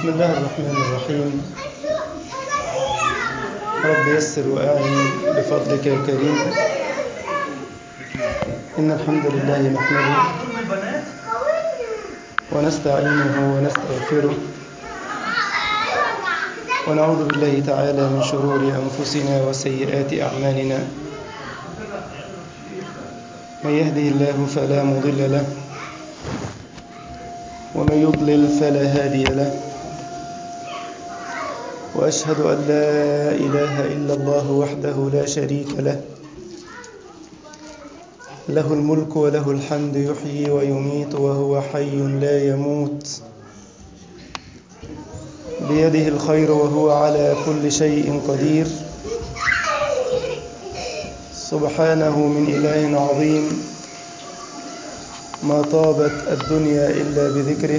بسم الله الرحمن الرحيم رب يسر وأعن بفضلك الكريم إن الحمد لله نحمده ونستعينه ونستغفره ونعوذ بالله تعالى من شرور أنفسنا وسيئات أعمالنا من يهده الله فلا مضل له ومن يضلل فلا هادي له وأشهد أن لا إله إلا الله وحده لا شريك له له الملك وله الحمد يحيي ويميت وهو حي لا يموت بيده الخير وهو على كل شيء قدير سبحانه من إله عظيم ما طابت الدنيا إلا بذكره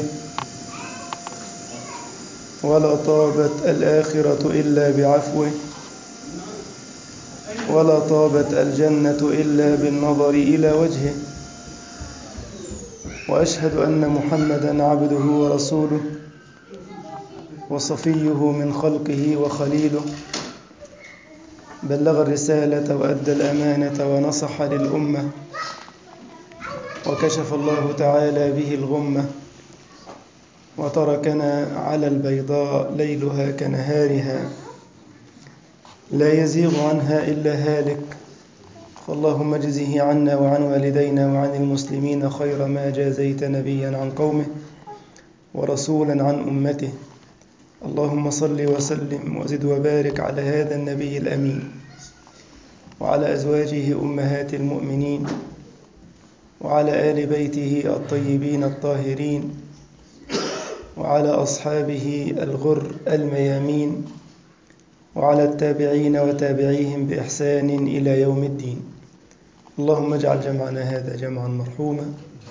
ولا طابت الآخرة إلا بعفوه ولا طابت الجنة إلا بالنظر إلى وجهه وأشهد أن محمدا عبده ورسوله وصفيه من خلقه وخليله بلغ الرسالة وأدى الأمانة ونصح للأمة وكشف الله تعالى به الغمة وتركنا على البيضاء ليلها كنهارها لا يزيغ عنها إلا هالك فاللهم اجزه عنا وعن والدينا وعن المسلمين خير ما جازيت نبيا عن قومه ورسولا عن أمته اللهم صل وسلم وزد وبارك على هذا النبي الأمين وعلى أزواجه أمهات المؤمنين وعلى آل بيته الطيبين الطاهرين وعلى أصحابه الغر الميامين وعلى التابعين وتابعيهم بإحسان إلى يوم الدين اللهم اجعل جمعنا هذا جمعا مرحوما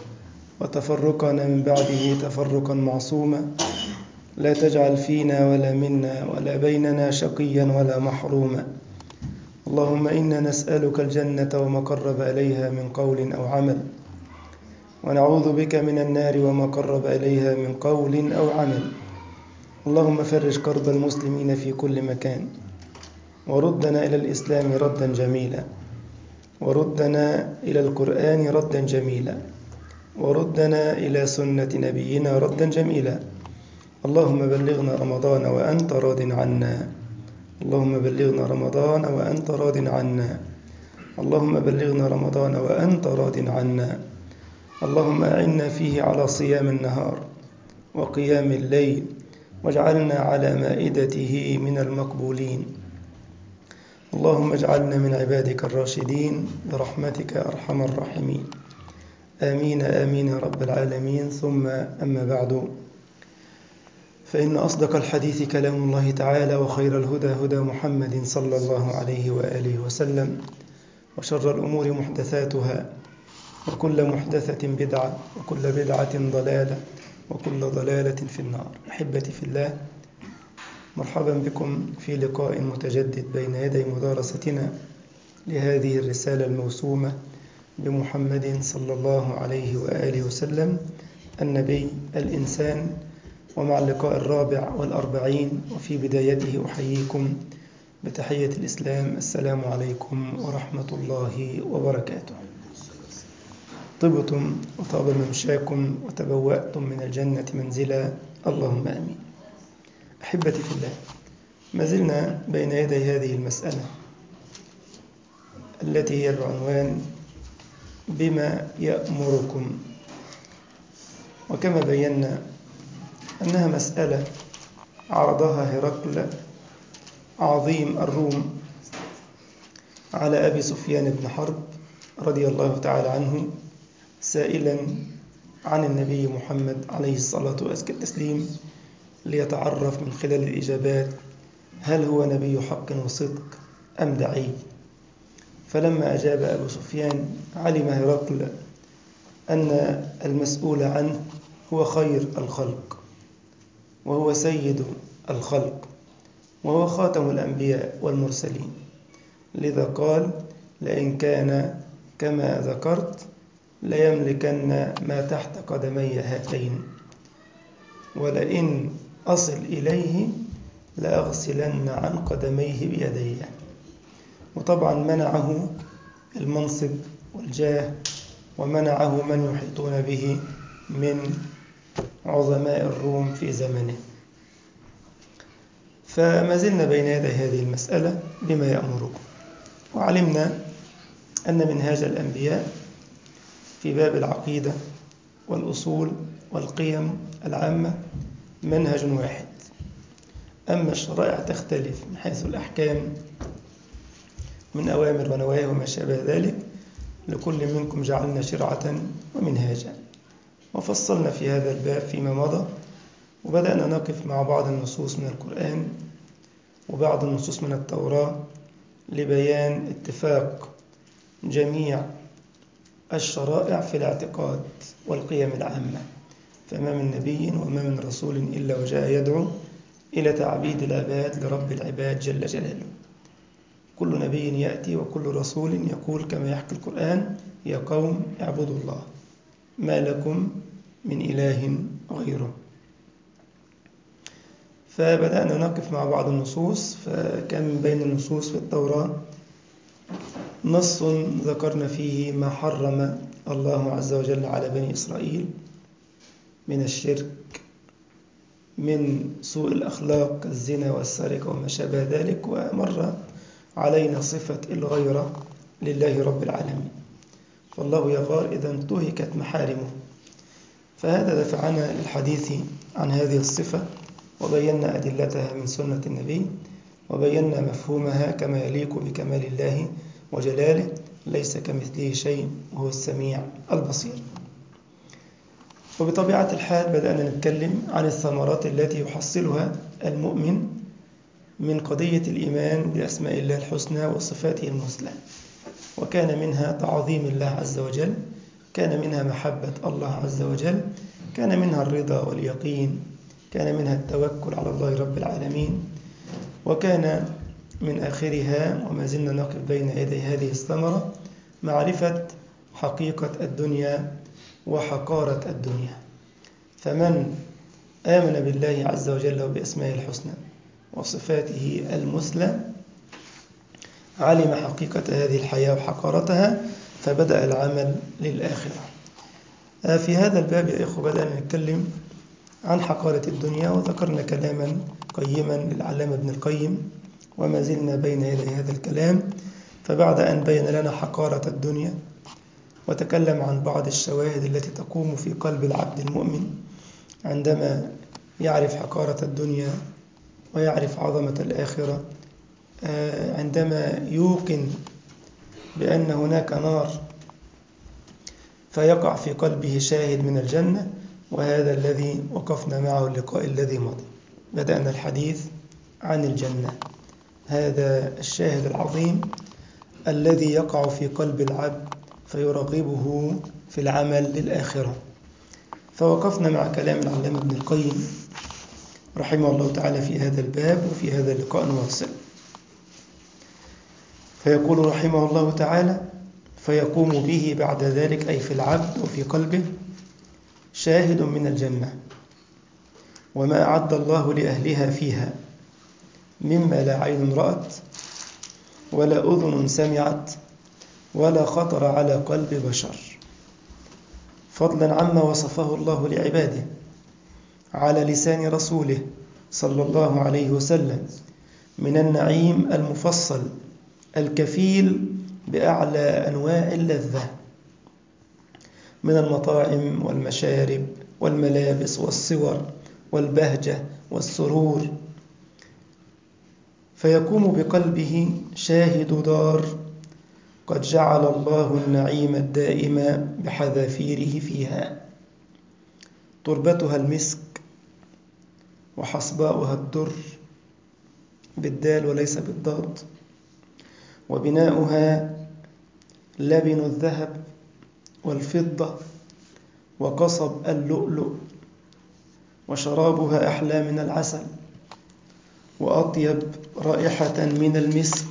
وتفرقنا من بعده تفرقا معصوما لا تجعل فينا ولا منا ولا بيننا شقيا ولا محروما اللهم إنا نسألك الجنة وما قرب إليها من قول أو عمل ونعوذ بك من النار وما قرب إليها من قول أو عمل اللهم فرج كرب المسلمين في كل مكان وردنا إلى الإسلام ردا جميلا وردنا إلى القرآن ردا جميلا وردنا إلى سنة نبينا ردا جميلا اللهم بلغنا رمضان وأنت راض عنا اللهم بلغنا رمضان وأنت راض عنا اللهم بلغنا رمضان وأنت راض عنا اللهم أعنا فيه على صيام النهار وقيام الليل واجعلنا على مائدته من المقبولين اللهم اجعلنا من عبادك الراشدين برحمتك أرحم الراحمين آمين آمين يا رب العالمين ثم أما بعد فإن أصدق الحديث كلام الله تعالى وخير الهدى هدى محمد صلى الله عليه وآله وسلم وشر الأمور محدثاتها وكل محدثة بدعة وكل بدعة ضلالة وكل ضلالة في النار أحبتي في الله مرحبا بكم في لقاء متجدد بين يدي مدارستنا لهذه الرسالة الموسومة بمحمد صلى الله عليه وآله وسلم النبي الإنسان ومع اللقاء الرابع والأربعين وفي بدايته أحييكم بتحية الإسلام السلام عليكم ورحمة الله وبركاته طبتم وطاب ممشاكم وتبوأتم من الجنة منزلا اللهم آمين أحبتي في الله ما زلنا بين يدي هذه المسألة التي هي بعنوان بما يأمركم وكما بينا أنها مسألة عرضها هرقل عظيم الروم على أبي سفيان بن حرب رضي الله تعالى عنه سائلا عن النبي محمد عليه الصلاة والتسليم ليتعرف من خلال الإجابات هل هو نبي حق وصدق أم دعي فلما أجاب أبو سفيان علم هرقل أن المسؤول عنه هو خير الخلق وهو سيد الخلق وهو خاتم الأنبياء والمرسلين لذا قال لئن كان كما ذكرت ليملكن ما تحت قدمي هاتين ولئن أصل إليه لأغسلن عن قدميه بيدي وطبعا منعه المنصب والجاه ومنعه من يحيطون به من عظماء الروم في زمنه فما زلنا بين يدي هذه المسألة بما يأمركم وعلمنا أن منهاج الأنبياء في باب العقيدة والأصول والقيم العامة منهج واحد أما الشرائع تختلف من حيث الأحكام من أوامر ونواهي وما شابه ذلك لكل منكم جعلنا شرعة ومنهاجا وفصلنا في هذا الباب فيما مضى وبدأنا نقف مع بعض النصوص من القرآن وبعض النصوص من التوراة لبيان اتفاق جميع الشرائع في الاعتقاد والقيم العامة فما من نبي وما من رسول إلا وجاء يدعو إلى تعبيد العباد لرب العباد جل جلاله كل نبي يأتي وكل رسول يقول كما يحكي القرآن يا قوم اعبدوا الله ما لكم من إله غيره فبدأنا نقف مع بعض النصوص فكان من بين النصوص في التوراة نص ذكرنا فيه ما حرم الله عز وجل على بني إسرائيل من الشرك من سوء الأخلاق الزنا والسرقة وما شابه ذلك ومر علينا صفة الغيرة لله رب العالمين فالله يغار إذا انتهكت محارمه فهذا دفعنا للحديث عن هذه الصفة وبينا أدلتها من سنة النبي وبينا مفهومها كما يليق بكمال الله وجلاله ليس كمثله شيء وهو السميع البصير وبطبيعة الحال بدأنا نتكلم عن الثمرات التي يحصلها المؤمن من قضية الإيمان بأسماء الله الحسنى وصفاته المثلى وكان منها تعظيم الله عز وجل كان منها محبة الله عز وجل كان منها الرضا واليقين كان منها التوكل على الله رب العالمين وكان من آخرها وما زلنا نقف بين يدي هذه الثمرة معرفة حقيقة الدنيا وحقارة الدنيا فمن آمن بالله عز وجل وبأسمائه الحسنى وصفاته المثلى علم حقيقة هذه الحياة وحقارتها فبدأ العمل للآخرة في هذا الباب يا إخوة بدأنا نتكلم عن حقارة الدنيا وذكرنا كلاما قيما للعلامة ابن القيم وما زلنا بين يدي هذا الكلام فبعد أن بين لنا حقارة الدنيا وتكلم عن بعض الشواهد التي تقوم في قلب العبد المؤمن عندما يعرف حقارة الدنيا ويعرف عظمة الآخرة عندما يوقن بأن هناك نار فيقع في قلبه شاهد من الجنة وهذا الذي وقفنا معه اللقاء الذي مضى بدأنا الحديث عن الجنة هذا الشاهد العظيم الذي يقع في قلب العبد فيرغبه في العمل للآخرة فوقفنا مع كلام العلامة ابن القيم رحمه الله تعالى في هذا الباب وفي هذا اللقاء نواصل فيقول رحمه الله تعالى فيقوم به بعد ذلك أي في العبد وفي قلبه شاهد من الجنة وما أعد الله لأهلها فيها مما لا عين رأت ولا أذن سمعت ولا خطر على قلب بشر فضلا عما وصفه الله لعباده على لسان رسوله صلى الله عليه وسلم من النعيم المفصل الكفيل بأعلى أنواع اللذة من المطاعم والمشارب والملابس والصور والبهجة والسرور فيقوم بقلبه شاهد دار قد جعل الله النعيم الدائم بحذافيره فيها تربتها المسك وحصباؤها الدر بالدال وليس بالضاد وبناؤها لبن الذهب والفضة وقصب اللؤلؤ وشرابها أحلى من العسل وأطيب رائحة من المسك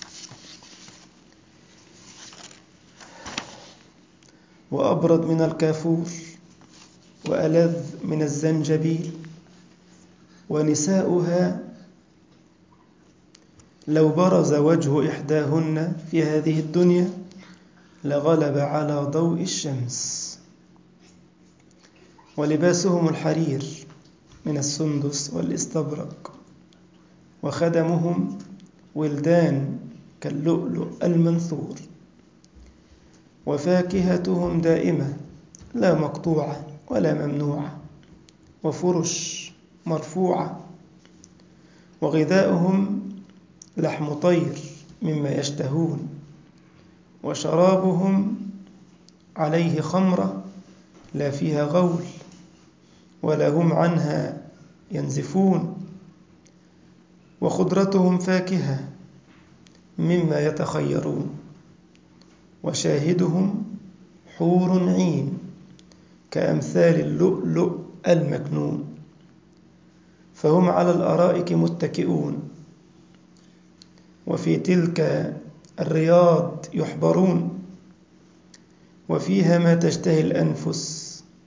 وأبرد من الكافور وألذ من الزنجبيل ونساؤها لو برز وجه إحداهن في هذه الدنيا لغلب على ضوء الشمس ولباسهم الحرير من السندس والاستبرق وخدمهم ولدان كاللؤلؤ المنثور وفاكهتهم دائمة لا مقطوعة ولا ممنوعة وفرش مرفوعة وغذاؤهم لحم طير مما يشتهون وشرابهم عليه خمرة لا فيها غول ولا هم عنها ينزفون وخضرتهم فاكهة مما يتخيرون وشاهدهم حور عين كأمثال اللؤلؤ المكنون فهم على الأرائك متكئون وفي تلك الرياض يحبرون وفيها ما تشتهي الأنفس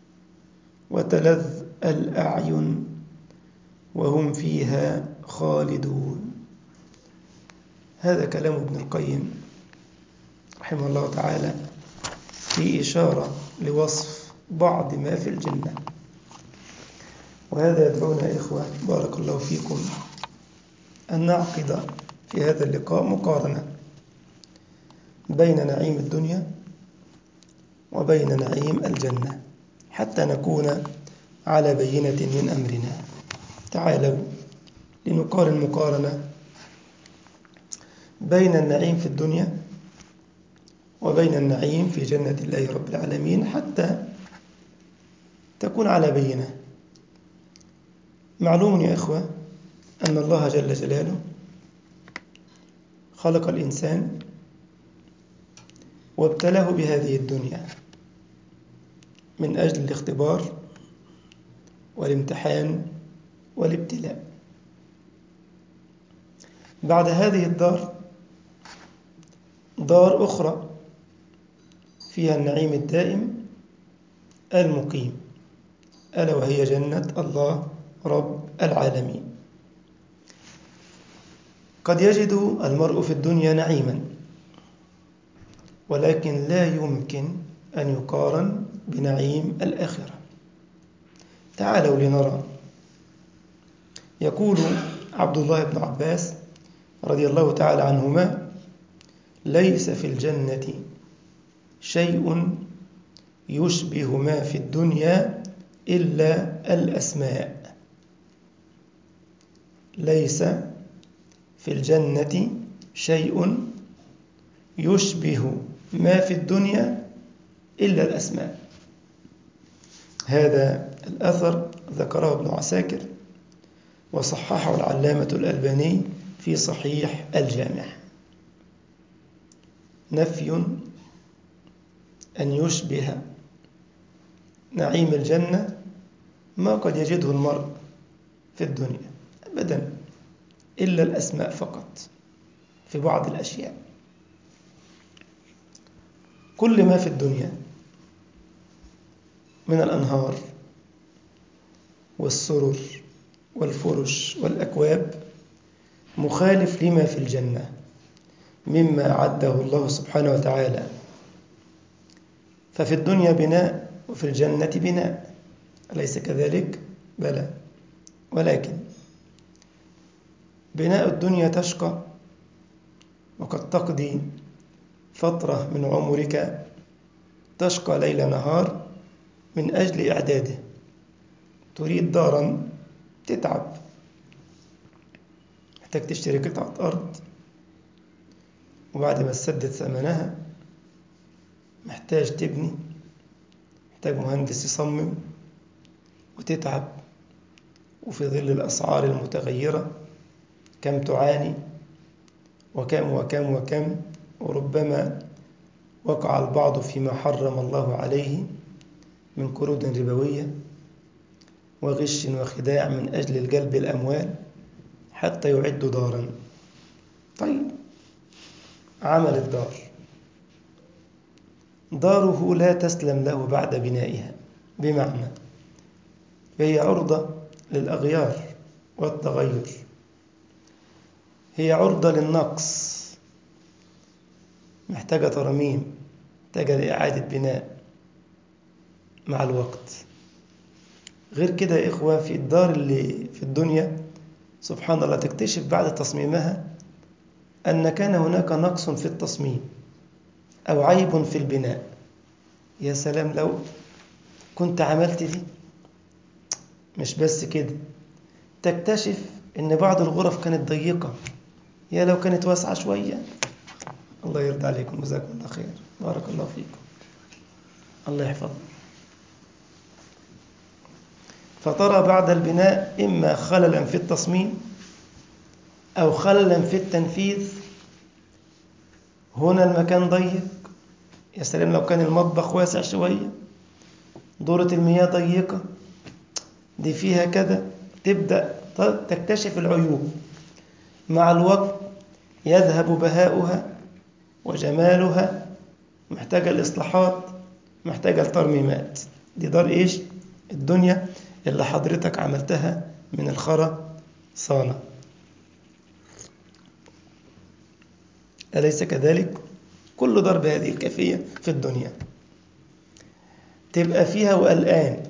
وتلذ الأعين وهم فيها خالدون هذا كلام ابن القيم رحمه الله تعالى في إشارة لوصف بعض ما في الجنة وهذا يدعونا إخوة بارك الله فيكم أن نعقد في هذا اللقاء مقارنة بين نعيم الدنيا وبين نعيم الجنة حتى نكون على بينة من أمرنا تعالوا لنقارن مقارنة بين النعيم في الدنيا وبين النعيم في جنة الله رب العالمين حتى تكون على بينة معلوم يا إخوة أن الله جل جلاله خلق الإنسان وابتلاه بهذه الدنيا من أجل الاختبار والامتحان والابتلاء بعد هذه الدار دار أخرى فيها النعيم الدائم المقيم ألا وهي جنة الله رب العالمين قد يجد المرء في الدنيا نعيما ولكن لا يمكن أن يقارن بنعيم الآخرة تعالوا لنرى يقول عبد الله بن عباس رضي الله تعالى عنهما ليس في الجنة شيء يشبه ما في الدنيا إلا الأسماء ليس في الجنة شيء يشبه ما في الدنيا إلا الأسماء هذا الأثر ذكره ابن عساكر وصححه العلامة الألباني في صحيح الجامع نفي أن يشبه نعيم الجنة ما قد يجده المرء في الدنيا أبدا إلا الأسماء فقط في بعض الأشياء كل ما في الدنيا من الأنهار والسرر والفرش والأكواب مخالف لما في الجنة مما عده الله سبحانه وتعالى ففي الدنيا بناء وفي الجنة بناء أليس كذلك؟ بلى ولكن بناء الدنيا تشقى وقد تقضي فترة من عمرك تشقى ليل نهار من أجل إعداده تريد دارا تتعب محتاج تشتري قطعة أرض وبعد ما تسدد ثمنها محتاج تبني محتاج مهندس يصمم وتتعب وفي ظل الأسعار المتغيرة كم تعاني وكم وكم وكم وربما وقع البعض فيما حرم الله عليه من قروض ربوية وغش وخداع من أجل الجلب الأموال حتى يعد دارا طيب عمل الدار داره لا تسلم له بعد بنائها بمعنى فهي عرضة للأغيار والتغير هي عرضة للنقص محتاجة ترميم محتاجة لإعادة بناء مع الوقت غير كده يا إخوة في الدار اللي في الدنيا سبحان الله تكتشف بعد تصميمها أن كان هناك نقص في التصميم أو عيب في البناء يا سلام لو كنت عملت دي مش بس كده تكتشف ان بعض الغرف كانت ضيقة يا لو كانت واسعة شوية الله يرضى عليكم جزاكم الله خير بارك الله فيكم الله يحفظكم فترى بعد البناء إما خللا في التصميم أو خللا في التنفيذ هنا المكان ضيق يا سلام لو كان المطبخ واسع شوية دورة المياه ضيقة دي فيها كذا تبدأ تكتشف العيوب مع الوقت يذهب بهاؤها وجمالها محتاجة الإصلاحات محتاجة الترميمات دي دار إيش؟ الدنيا اللي حضرتك عملتها من الخرى صانة أليس كذلك؟ كل دار بهذه الكيفية في الدنيا تبقى فيها وقلقان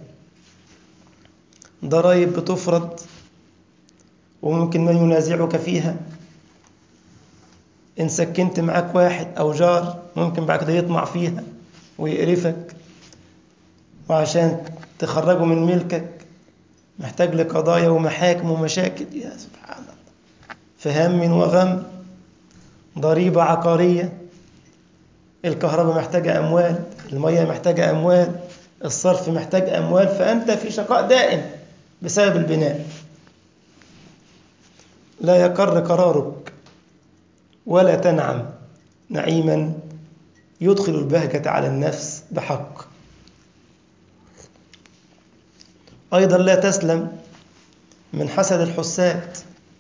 ضرائب بتفرض وممكن من ينازعك فيها إن سكنت معك واحد أو جار ممكن بعد كده يطمع فيها ويقرفك وعشان تخرجه من ملكك محتاج لقضايا ومحاكم ومشاكل يا سبحان الله فهم وغم ضريبة عقارية الكهرباء محتاجة أموال المية محتاجة أموال الصرف محتاج أموال فأنت في شقاء دائم بسبب البناء لا يقر قرارك ولا تنعم نعيما يدخل البهجة على النفس بحق أيضا لا تسلم من حسد الحساد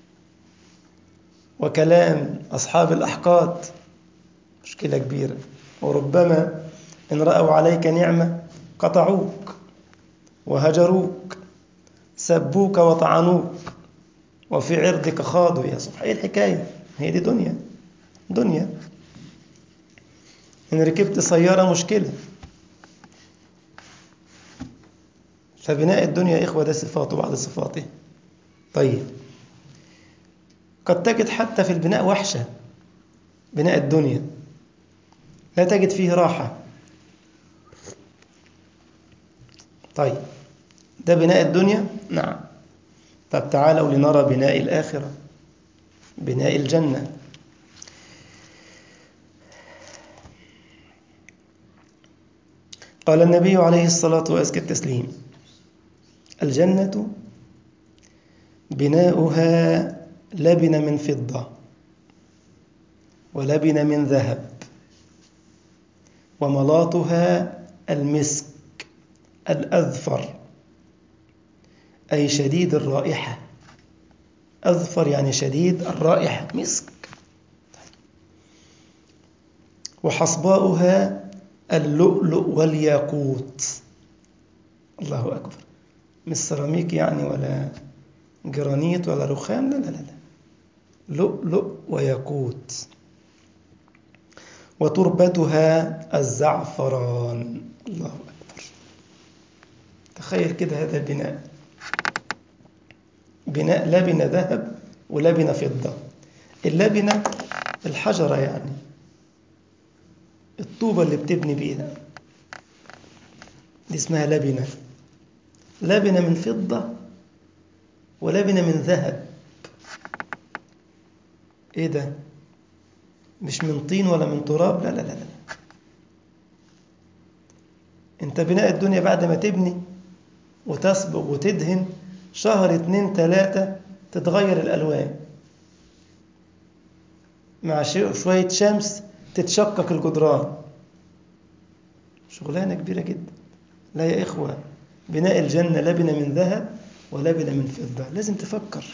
وكلام أصحاب الأحقاد مشكلة كبيرة وربما إن رأوا عليك نعمة قطعوك وهجروك سبوك وطعنوك وفي عرضك خاضوا يا صبح ايه الحكاية هي دي دنيا دنيا إن ركبت سيارة مشكلة فبناء الدنيا يا إخوة ده صفاته بعد صفاته طيب قد تجد حتى في البناء وحشة بناء الدنيا لا تجد فيه راحة طيب ده بناء الدنيا نعم طب تعالوا لنرى بناء الآخرة بناء الجنة قال النبي عليه الصلاة وأزكى التسليم الجنة بناؤها لبن من فضة ولبن من ذهب وملاطها المسك الأذفر أي شديد الرائحة أذفر يعني شديد الرائحة مسك وحصباؤها اللؤلؤ والياقوت الله أكبر مش سيراميك يعني ولا جرانيت ولا رخام لا لا لا لؤلؤ وياقوت وتربتها الزعفران الله أكبر تخيل كده هذا البناء بناء لبن ذهب ولبن فضة اللبنة الحجرة يعني الطوبة اللي بتبني بيها دي اسمها لبنة لبنة من فضة ولبنة من ذهب ايه ده مش من طين ولا من تراب لا لا لا لا انت بناء الدنيا بعد ما تبني وتسبغ وتدهن شهر اتنين تلاتة تتغير الألوان مع شوية شمس تتشقق الجدران شغلانة كبيرة جدا لا يا إخوة بناء الجنة لبنة من ذهب ولبنة من فضة لازم تفكر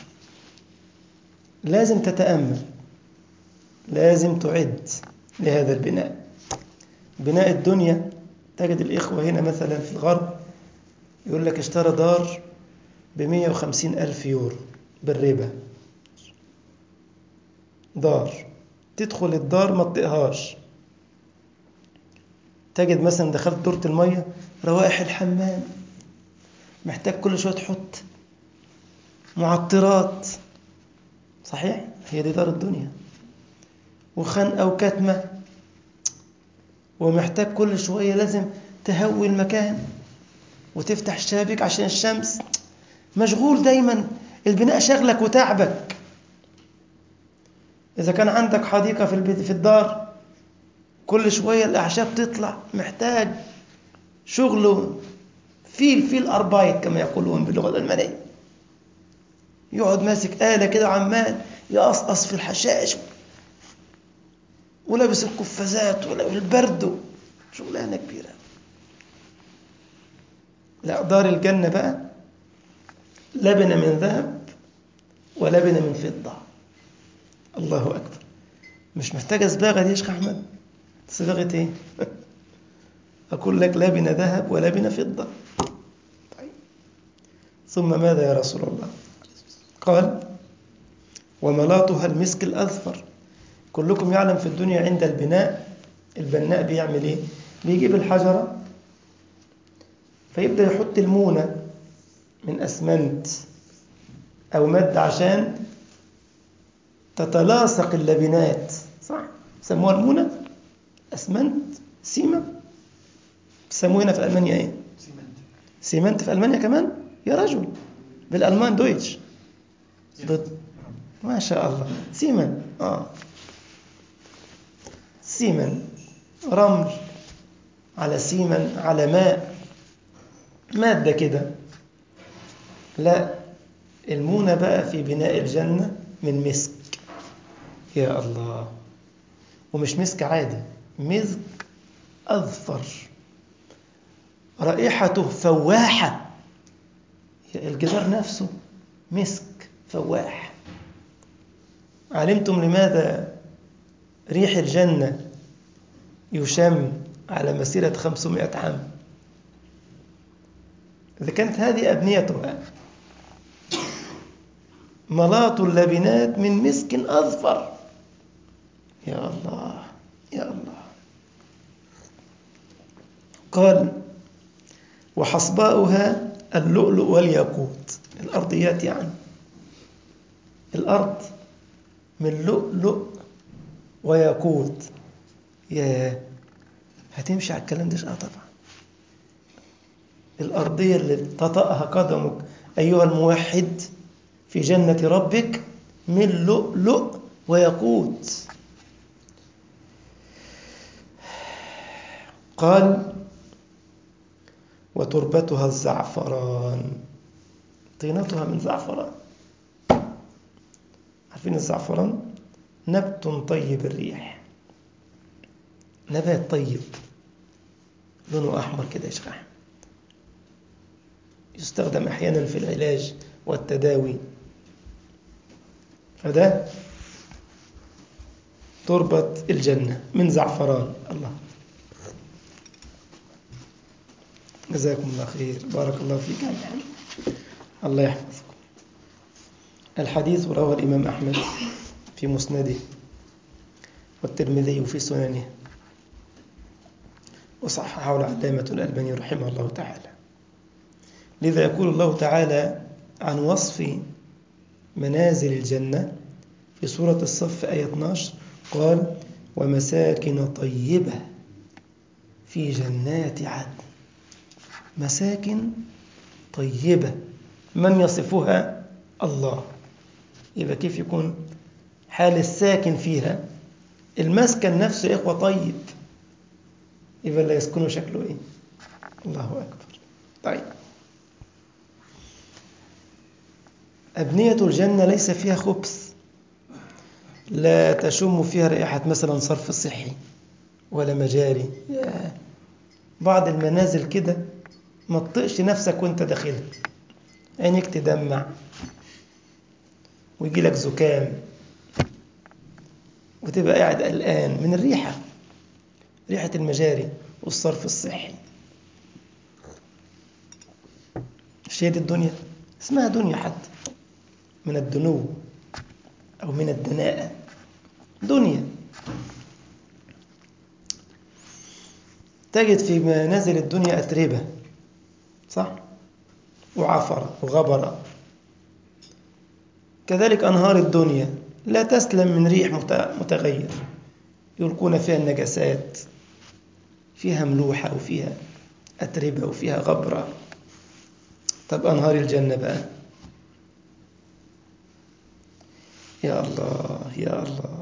لازم تتأمل لازم تعد لهذا البناء بناء الدنيا تجد الإخوة هنا مثلا في الغرب يقول لك اشترى دار بمية وخمسين ألف يورو بالربا دار تدخل الدار ما تطيقهاش تجد مثلا دخلت دورة المية روائح الحمام محتاج كل شوية تحط معطرات صحيح هي دي دار الدنيا وخنقة وكتمة ومحتاج كل شوية لازم تهوي المكان وتفتح الشبابيك عشان الشمس مشغول دايما البناء شغلك وتعبك إذا كان عندك حديقة في البيت في الدار كل شوية الأعشاب تطلع محتاج شغل فيل فيل أربايت كما يقولون باللغة الألمانية يقعد ماسك آلة كده وعمال يقصقص في الحشائش ولابس القفازات والبرد شغلانة كبيرة لا دار الجنة بقى لبنة من ذهب ولبنة من فضة الله أكبر مش محتاجة صباغة دي يا شيخ أحمد صباغة إيه؟ أقول لك لبنة ذهب ولبنة فضة طيب. ثم ماذا يا رسول الله قال وملاطها المسك الأذفر كلكم يعلم في الدنيا عند البناء البناء بيعمل إيه؟ بيجيب الحجرة فيبدأ يحط المونة من أسمنت أو مادة عشان تتلاصق اللبنات صح؟ سموها المونة أسمنت سيمة بيسموه هنا في ألمانيا إيه؟ سيمنت سيمنت في ألمانيا كمان؟ يا رجل بالألمان دويتش ضد ما شاء الله سيمن آه سيمن رمل على سيمن على ماء مادة كده لا المونة بقى في بناء الجنة من مسك يا الله ومش مسك عادي مسك أظفر رائحته فواحة الجدار نفسه مسك فواح علمتم لماذا ريح الجنة يشم على مسيرة 500 عام إذا كانت هذه أبنيتها ملاط اللبنات من مسك أظفر يا الله يا الله قال وحصباؤها اللؤلؤ والياقوت الأرضيات يعني الأرض من لؤلؤ وياقوت يا هتمشي على الكلام ده اه طبعا الأرضية اللي تطأها قدمك أيها الموحد في جنة ربك من لؤلؤ وياقوت قال وتربتها الزعفران طينتها من زعفران عارفين الزعفران نبت طيب الريح نبات طيب لونه أحمر كده يا شيخ أحمد يستخدم أحيانا في العلاج والتداوي فده تربة الجنة من زعفران الله جزاكم الله خير بارك الله فيك يا محمد الله يحفظكم الحديث رواه الإمام أحمد في مسنده والترمذي في سننه وصححه العلامة الألباني رحمه الله تعالى لذا يقول الله تعالى عن وصف منازل الجنة في سورة الصف آية 12 قال ومساكن طيبة في جنات عدن مساكن طيبة من يصفها الله يبقى كيف يكون حال الساكن فيها المسكن نفسه يا إخوة طيب يبقى لا يسكنه شكله إيه الله أكبر طيب أبنية الجنة ليس فيها خبث لا تشم فيها رائحة مثلا صرف صحي ولا مجاري بعض المنازل كده ما تطقش نفسك وانت داخلها عينيك تدمع ويجي لك زكام وتبقى قاعد قلقان من الريحة ريحة المجاري والصرف الصحي مش هي دي الدنيا اسمها دنيا حتى من الدنو أو من الدناءة دنيا تجد في منازل الدنيا أتربة صح؟ وعفرة وغبرة كذلك أنهار الدنيا لا تسلم من ريح متغير يلقون فيها النجاسات فيها ملوحة وفيها أتربة وفيها غبرة طب أنهار الجنة بقى يا الله يا الله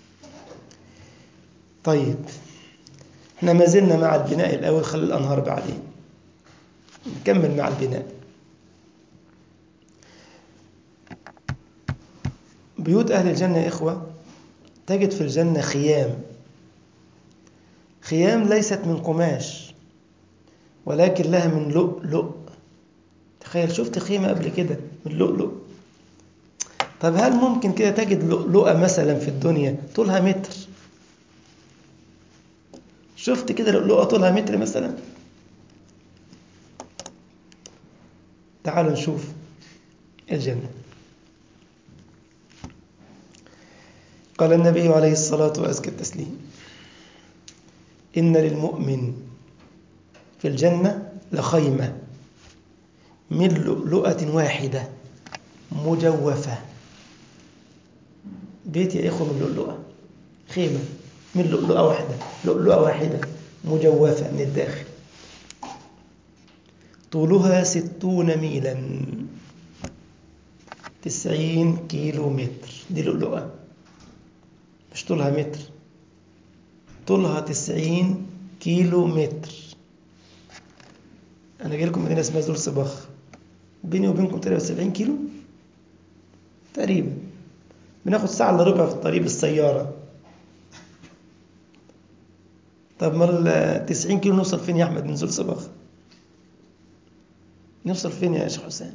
طيب احنا ما زلنا مع البناء الأول خلي الأنهار بعدين نكمل مع البناء بيوت أهل الجنة يا إخوة تجد في الجنة خيام خيام ليست من قماش ولكن لها من لؤلؤ تخيل شفت خيمة قبل كده من لؤلؤ طب هل ممكن كده تجد لؤلؤة مثلا في الدنيا طولها متر شفت كده لؤلؤة طولها متر مثلا تعالوا نشوف الجنة قال النبي عليه الصلاة وأزكى التسليم إن للمؤمن في الجنة لخيمة من لؤلؤة واحدة مجوفة بيت يا إخوة من لؤلؤة خيمة من لؤلؤة واحدة لؤلؤة واحدة مجوفة من الداخل طولها ستون ميلا تسعين كيلو متر دي لؤلؤة مش طولها متر طولها تسعين كيلو متر أنا جاي لكم مدينة اسمها زول صباخ بيني وبينكم تقريبا 70 كيلو تقريبا بناخد ساعة إلا ربع في الطريق بالسيارة طب ما 90 كيلو نوصل فين يا أحمد من زول صباخ نوصل فين يا شيخ حسين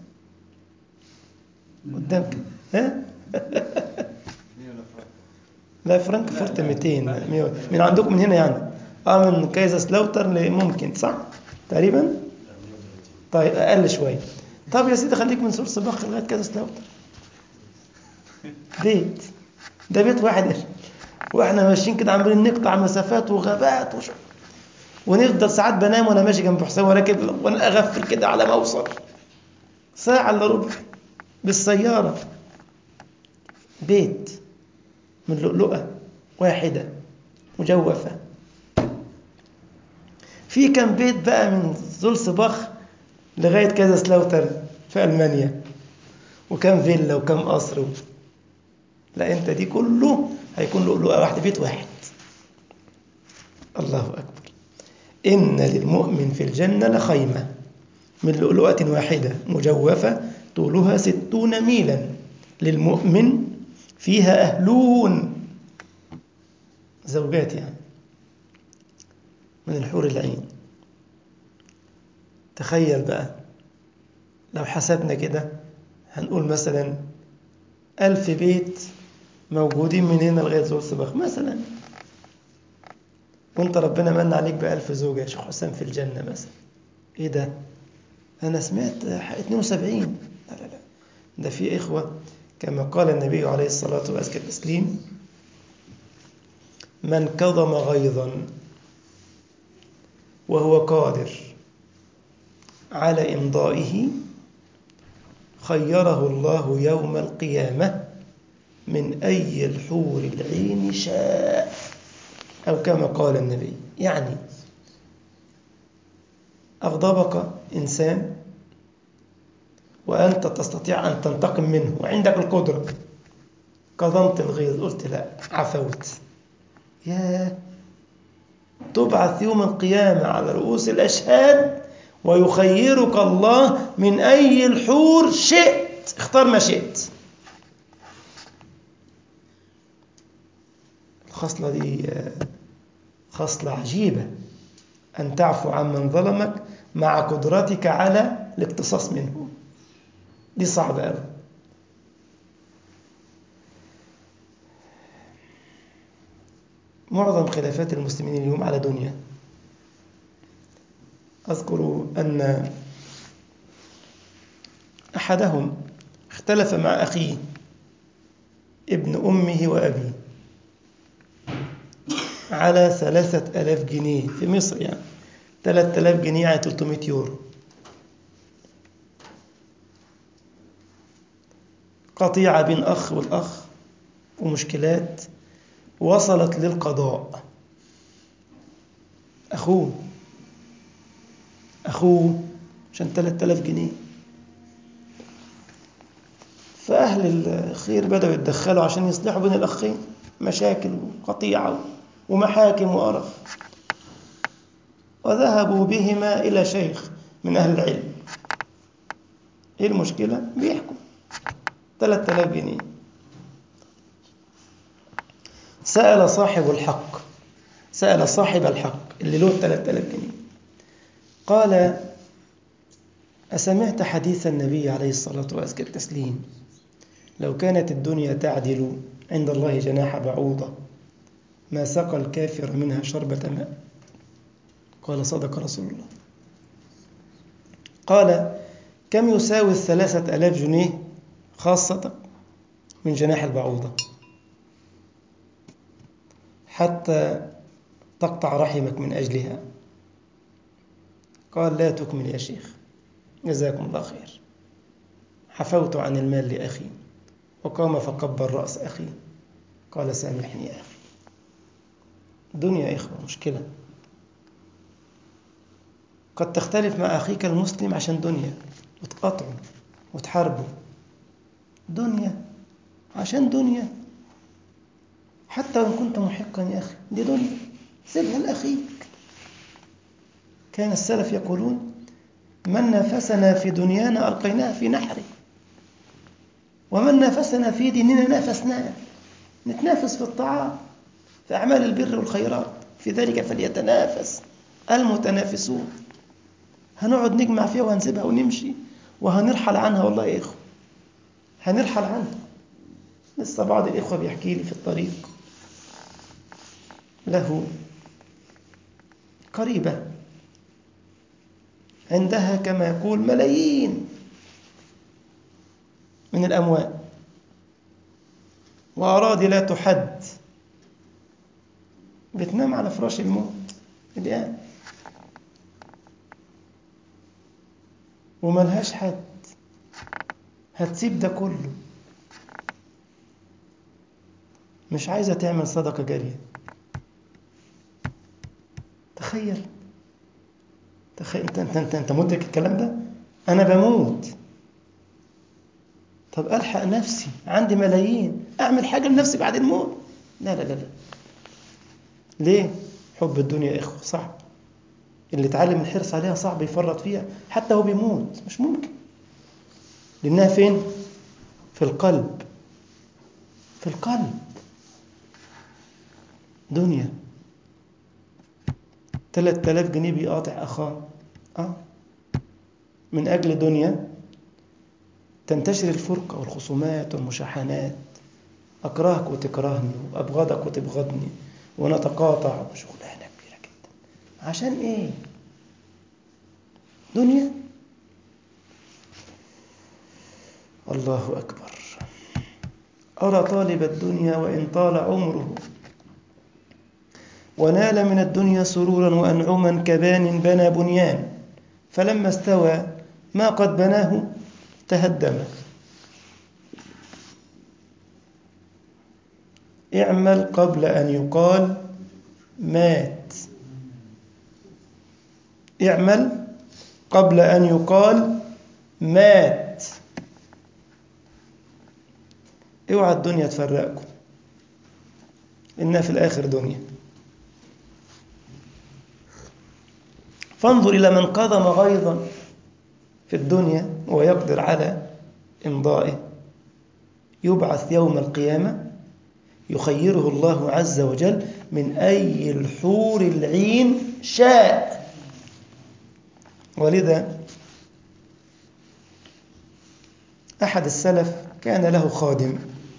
قدامك ها لا فرانكفورت 200 من عندكم من هنا يعني اه من كايزر سلاوتر ممكن صح تقريبا طيب اقل شويه طب يا سيدي خليك من سور صباح لغايه كايزر سلاوتر بيت ده بيت واحد واحنا ماشيين كده عمالين نقطع مسافات وغابات وش... ونفضل ساعات بنام وانا ماشي جنب حسين وراكب وانا اغفل كده على ما اوصل ساعه الا ربع بالسياره بيت من لؤلؤة واحدة مجوفة في كم بيت بقى من زولسباخ لغاية كذا سلاوتر في ألمانيا وكم فيلا وكم قصر لا أنت دي كله هيكون لؤلؤة واحدة بيت واحد الله أكبر إن للمؤمن في الجنة لخيمة من لؤلؤة واحدة مجوفة طولها ستون ميلا للمؤمن فيها أهلون زوجات يعني من الحور العين تخيل بقى لو حسبنا كده هنقول مثلا ألف بيت موجودين من هنا لغاية زور صباح مثلا وانت ربنا من عليك بألف زوجة يا شيخ حسام في الجنة مثلا ايه ده انا سمعت 72 لا لا لا ده في إخوة كما قال النبي عليه الصلاة وأزكى التسليم من كظم غيظا وهو قادر على إمضائه خيره الله يوم القيامة من أي الحور العين شاء أو كما قال النبي يعني أغضبك إنسان وأنت تستطيع أن تنتقم منه وعندك القدرة كظمت الغيظ قلت لا عفوت يا تبعث يوم القيامة على رؤوس الأشهاد ويخيرك الله من أي الحور شئت اختار ما شئت الخصلة دي خصلة عجيبة أن تعفو عن من ظلمك مع قدرتك على الاقتصاص منه دي صعبة أوي معظم خلافات المسلمين اليوم على دنيا أذكر أن أحدهم اختلف مع أخيه ابن أمه وأبيه على ثلاثة ألاف جنيه في مصر يعني ثلاثة ألاف جنيه يعني 300 يورو قطيعة بين أخ والأخ ومشكلات وصلت للقضاء أخوه أخوه عشان 3000 جنيه فأهل الخير بدأوا يتدخلوا عشان يصلحوا بين الأخين مشاكل وقطيعة ومحاكم وقرف وذهبوا بهما إلى شيخ من أهل العلم إيه المشكلة؟ بيحكم 3000 جنيه سأل صاحب الحق سأل صاحب الحق اللي له 3000 جنيه قال أسمعت حديث النبي عليه الصلاة وأزكى التسليم لو كانت الدنيا تعدل عند الله جناح بعوضة ما سقى الكافر منها شربة ماء قال صدق رسول الله قال كم يساوي الثلاثة ألاف جنيه خاصة من جناح البعوضة حتى تقطع رحمك من أجلها قال لا تكمل يا شيخ جزاكم الله خير حفوت عن المال لأخي وقام فقبل رأس أخي قال سامحني يا أخي دنيا يا إخوة مشكلة قد تختلف مع أخيك المسلم عشان دنيا وتقاطعه وتحاربه دنيا عشان دنيا حتى وإن كنت محقا يا أخي دي دنيا سيبها لأخيك كان السلف يقولون من نافسنا في دنيانا ألقيناها في نحره ومن نافسنا في ديننا نافسناه نتنافس في الطاعات في أعمال البر والخيرات في ذلك فليتنافس المتنافسون هنقعد نجمع فيها وهنسيبها ونمشي وهنرحل عنها والله يا إخوة هنرحل عنها لسه بعض الإخوة بيحكي لي في الطريق له قريبة عندها كما يقول ملايين من الأموال وأراضي لا تحد بتنام على فراش الموت الآن وملهاش حد هتسيب ده كله مش عايزة تعمل صدقة جارية تخيل تخيل انت انت انت, انت مدرك الكلام ده انا بموت طب الحق نفسي عندي ملايين اعمل حاجه لنفسي بعد الموت لا لا لا لا ليه حب الدنيا يا اخوه صعب اللي اتعلم الحرص عليها صعب يفرط فيها حتى هو بيموت مش ممكن لانها فين في القلب في القلب دنيا 3000 جنيه بيقاطع أخاه آه من أجل دنيا تنتشر الفرقة والخصومات والمشاحنات أكرهك وتكرهني وأبغضك وتبغضني ونتقاطع وشغلانة كبيرة جدا عشان إيه؟ دنيا الله أكبر أرى طالب الدنيا وإن طال عمره ونال من الدنيا سرورا وأنعما كبان بنى بنيان فلما استوى ما قد بناه تهدم اعمل قبل أن يقال مات اعمل قبل أن يقال مات اوعى الدنيا تفرقكم إنها في الآخر دنيا فانظر إلى من قضم غيظا في الدنيا ويقدر على إمضائه يبعث يوم القيامة يخيره الله عز وجل من أي الحور العين شاء ولذا أحد السلف كان له خادم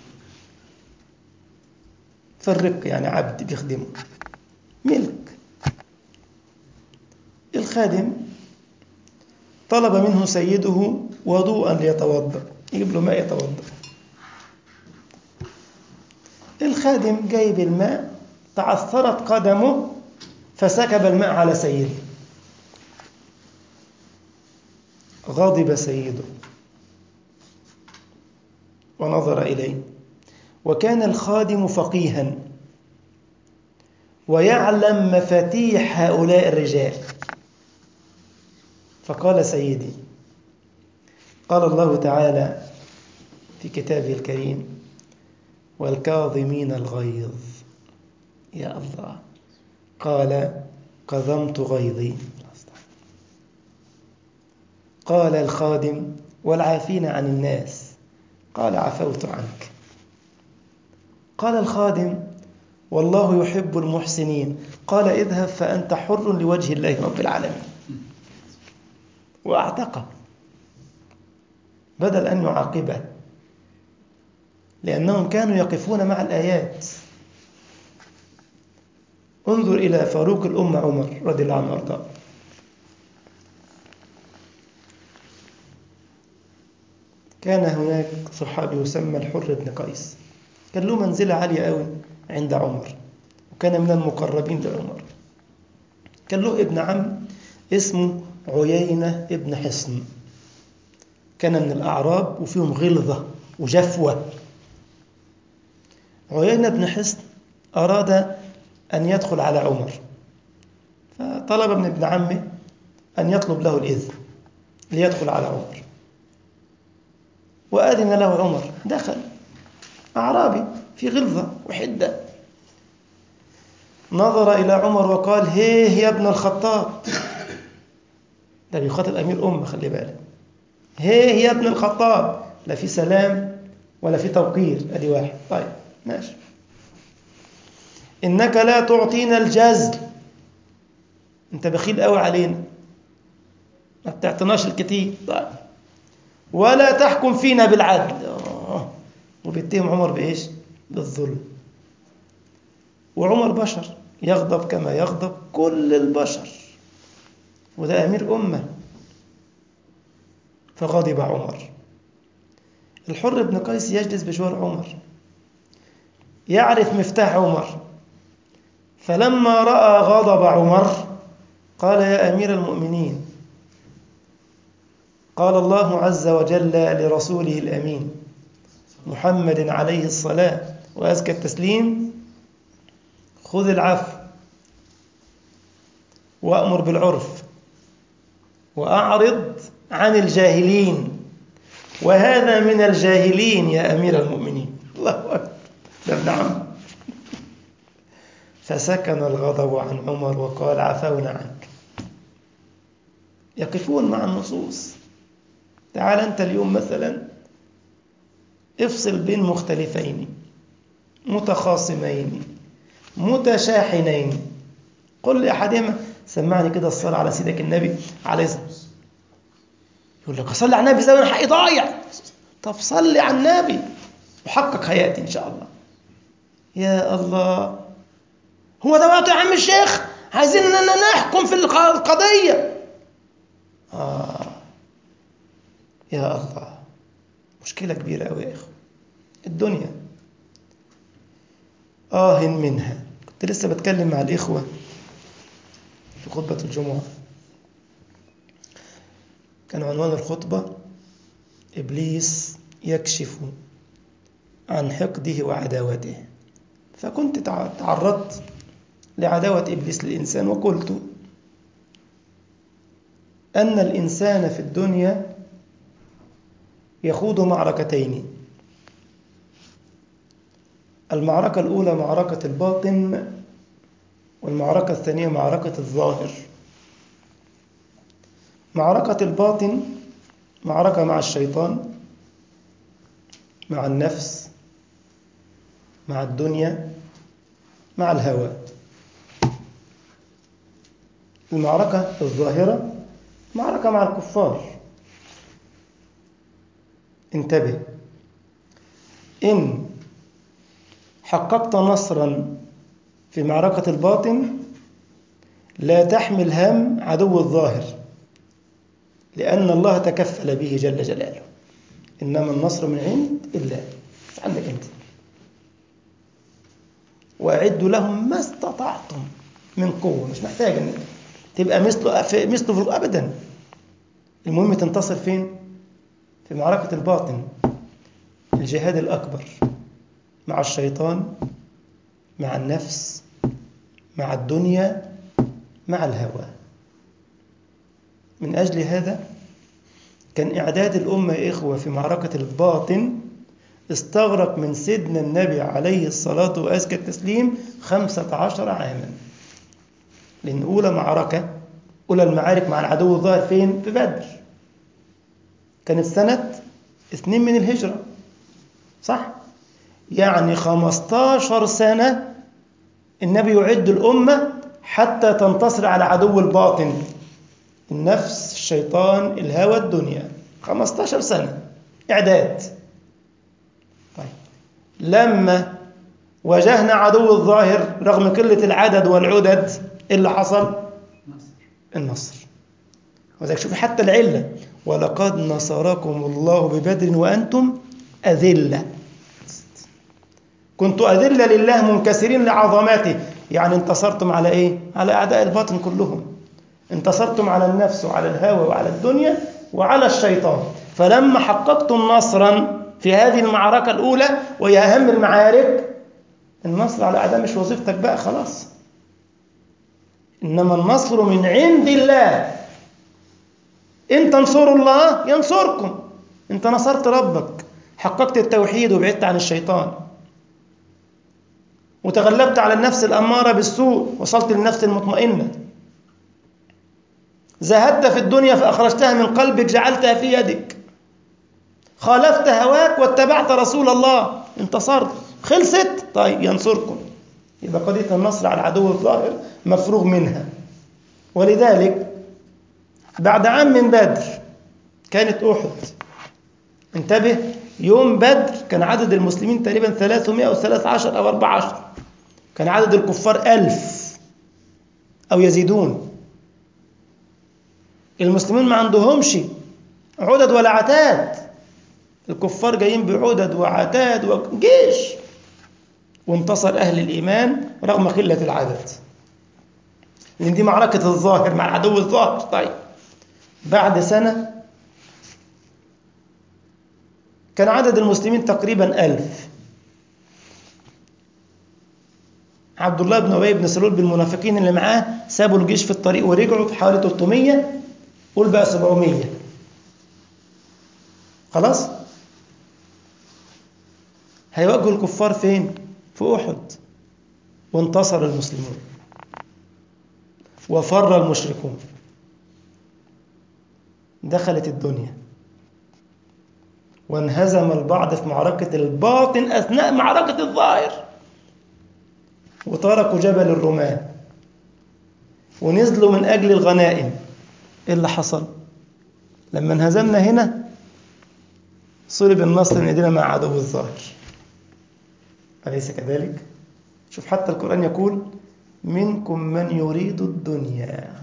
في الرق يعني عبد بيخدمه ملك الخادم طلب منه سيده وضوءا ليتوضا يجيب له ماء يتوضأ الخادم جايب الماء تعثرت قدمه فسكب الماء على سيده غضب سيده ونظر إليه وكان الخادم فقيها ويعلم مفاتيح هؤلاء الرجال فقال سيدي قال الله تعالى في كتابه الكريم والكاظمين الغيظ يا الله قال كظمت غيظي قال الخادم والعافين عن الناس قال عفوت عنك قال الخادم والله يحب المحسنين قال اذهب فأنت حر لوجه الله رب العالمين وأعتقه بدل أن يعاقبه لأنهم كانوا يقفون مع الآيات انظر إلى فاروق الأمة عمر رضي الله عنه وارضاه كان هناك صحابي يسمى الحر بن قيس كان له منزلة عالية قوي عند عمر وكان من المقربين لعمر كان له ابن عم اسمه عيينة ابن حصن كان من الأعراب وفيهم غلظة وجفوة عيينة بن حصن أراد أن يدخل على عمر فطلب من ابن عمه أن يطلب له الإذن ليدخل على عمر وأذن له عمر دخل أعرابي في غلظة وحدة نظر إلى عمر وقال هيه يا ابن الخطاب ده بيخاطب أمير أمة خلي بالك هيه يا ابن الخطاب لا في سلام ولا في توقير أدي واحد طيب ماشي إنك لا تعطينا الجزل أنت بخيل قوي علينا ما بتعطيناش الكتير طيب ولا تحكم فينا بالعدل أوه. وبيتهم عمر بإيش بالظلم وعمر بشر يغضب كما يغضب كل البشر وده أمير أمة فغضب عمر الحر بن قيس يجلس بجوار عمر يعرف مفتاح عمر فلما رأى غضب عمر قال يا أمير المؤمنين قال الله عز وجل لرسوله الأمين محمد عليه الصلاة وأزكى التسليم خذ العفو وأمر بالعرف وأعرض عن الجاهلين وهذا من الجاهلين يا أمير المؤمنين الله أكبر ده ابن عم فسكن الغضب عن عمر وقال عفونا عنك يقفون مع النصوص تعال أنت اليوم مثلا افصل بين مختلفين متخاصمين متشاحنين قل لأحدهما سمعني كده الصلاة على سيدك النبي عليه الصلاة يقول لك أصلي على النبي زي أنا حقي ضايع طب صلي على النبي وحقك هيأتي إن شاء الله يا الله هو ده وقت يا عم الشيخ عايزين اننا نحكم في القضية آه يا الله مشكلة كبيرة أوي يا إخوة الدنيا آه منها كنت لسه بتكلم مع الإخوة في خطبة الجمعة كان عنوان الخطبة إبليس يكشف عن حقده وعداوته فكنت تعرضت لعداوة إبليس للإنسان وقلت أن الإنسان في الدنيا يخوض معركتين المعركة الأولى معركة الباطن والمعركة الثانية معركة الظاهر معركة الباطن معركة مع الشيطان مع النفس مع الدنيا مع الهوى المعركة الظاهرة معركة مع الكفار انتبه إن حققت نصرا في معركة الباطن لا تحمل هم عدو الظاهر لأن الله تكفل به جل جلاله إنما النصر من عند الله مش عندك أنت وأعدوا لهم ما استطعتم من قوة مش محتاج إن تبقى مثله في مثله في أبدا المهم تنتصر فين؟ في معركة الباطن الجهاد الأكبر مع الشيطان مع النفس مع الدنيا مع الهوى من أجل هذا كان إعداد الأمة يا إخوة في معركة الباطن استغرق من سيدنا النبي عليه الصلاة وأزكى التسليم خمسة عشر عاما لأن أولى معركة أولى المعارك مع العدو الظاهر فين؟ في بدر كانت سنة اثنين من الهجرة صح؟ يعني خمستاشر سنة النبي يعد الأمة حتى تنتصر على عدو الباطن النفس الشيطان الهوى الدنيا 15 سنة إعداد طيب لما واجهنا عدو الظاهر رغم قلة العدد والعدد إيه اللي حصل النصر وذلك شوف حتى العلة ولقد نصركم الله ببدر وأنتم أذلة كنت أذلة لله منكسرين لعظماته يعني انتصرتم على إيه؟ على أعداء الباطن كلهم انتصرتم على النفس وعلى الهوى وعلى الدنيا وعلى الشيطان فلما حققتم نصرا في هذه المعركة الأولى وهي أهم المعارك النصر على أعداء مش وظيفتك بقى خلاص إنما النصر من عند الله إن تنصروا الله ينصركم أنت نصرت ربك حققت التوحيد وبعدت عن الشيطان وتغلبت على النفس الأمارة بالسوء وصلت للنفس المطمئنة زهدت في الدنيا فأخرجتها من قلبك جعلتها في يدك خالفت هواك واتبعت رسول الله انتصرت خلصت طيب ينصركم يبقى قضية النصر على العدو الظاهر مفروغ منها ولذلك بعد عام من بدر كانت أحد انتبه يوم بدر كان عدد المسلمين تقريبا 313 أو 14 كان عدد الكفار ألف أو يزيدون المسلمين ما عندهمش عدد ولا عتاد الكفار جايين بعدد وعتاد وجيش وانتصر أهل الإيمان رغم قلة العدد لأن دي معركة الظاهر مع العدو الظاهر طيب بعد سنة كان عدد المسلمين تقريبا ألف عبد الله بن أبي بن سلول بالمنافقين اللي معاه سابوا الجيش في الطريق ورجعوا حوالي 300 قول بقى 700 خلاص هيواجهوا الكفار فين في أحد وانتصر المسلمون وفر المشركون دخلت الدنيا وانهزم البعض في معركة الباطن أثناء معركة الظاهر وتركوا جبل الرماة ونزلوا من أجل الغنائم إيه اللي حصل لما انهزمنا هنا صلب النصر من ايدينا مع عدو الظاهر أليس كذلك؟ شوف حتى القرآن يقول منكم من يريد الدنيا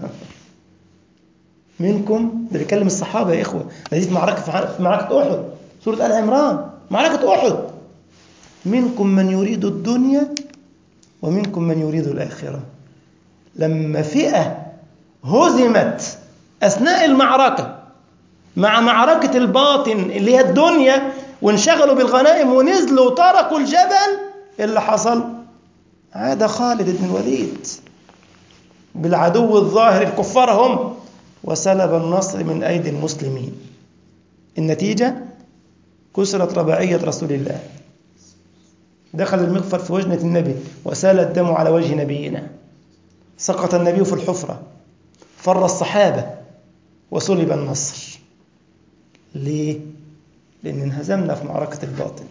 منكم ده بيكلم الصحابة يا إخوة دي في معركة في معركة أحد سورة آل عمران معركة أحد منكم من يريد الدنيا ومنكم من يريد الآخرة لما فئة هزمت أثناء المعركة مع معركة الباطن اللي هي الدنيا وانشغلوا بالغنائم ونزلوا وتركوا الجبل اللي حصل عاد خالد بن الوليد بالعدو الظاهر الكفار هم وسلب النصر من أيدي المسلمين النتيجة كسرت رباعية رسول الله دخل المغفر في وجنة النبي وسال الدم على وجه نبينا سقط النبي في الحفرة فر الصحابة وسلب النصر ليه؟ لأن انهزمنا في معركة الباطن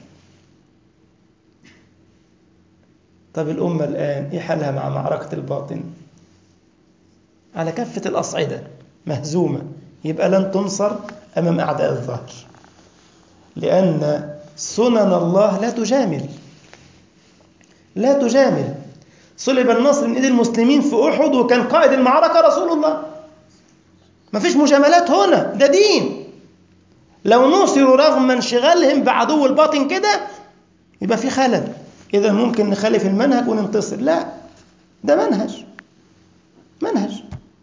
طب الأمة الآن إيه حالها مع معركة الباطن؟ على كافة الأصعدة مهزومة يبقى لن تنصر أمام أعداء الظهر لأن سنن الله لا تجامل لا تجامل صلب النصر من ايد المسلمين في احد وكان قائد المعركه رسول الله ما فيش مجاملات هنا ده دين لو نصروا رغم انشغالهم بعدو الباطن كده يبقى في خلل إذا ممكن نخالف المنهج وننتصر لا ده منهج منهج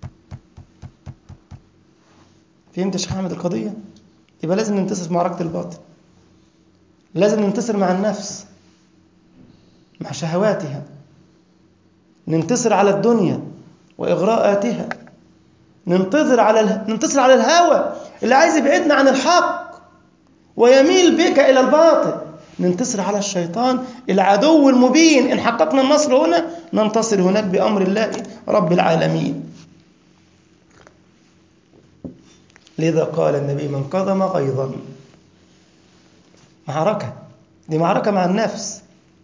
فهمت يا شيخ أحمد القضية؟ يبقى لازم ننتصر في معركة الباطن لازم ننتصر مع النفس مع شهواتها ننتصر على الدنيا وإغراءاتها ننتظر على ال... ننتصر على الهوى اللي عايز يبعدنا عن الحق ويميل بك إلى الباطل ننتصر على الشيطان العدو المبين إن حققنا النصر هنا ننتصر هناك بأمر الله رب العالمين لذا قال النبي من قضم غيظا معركة دي معركة مع النفس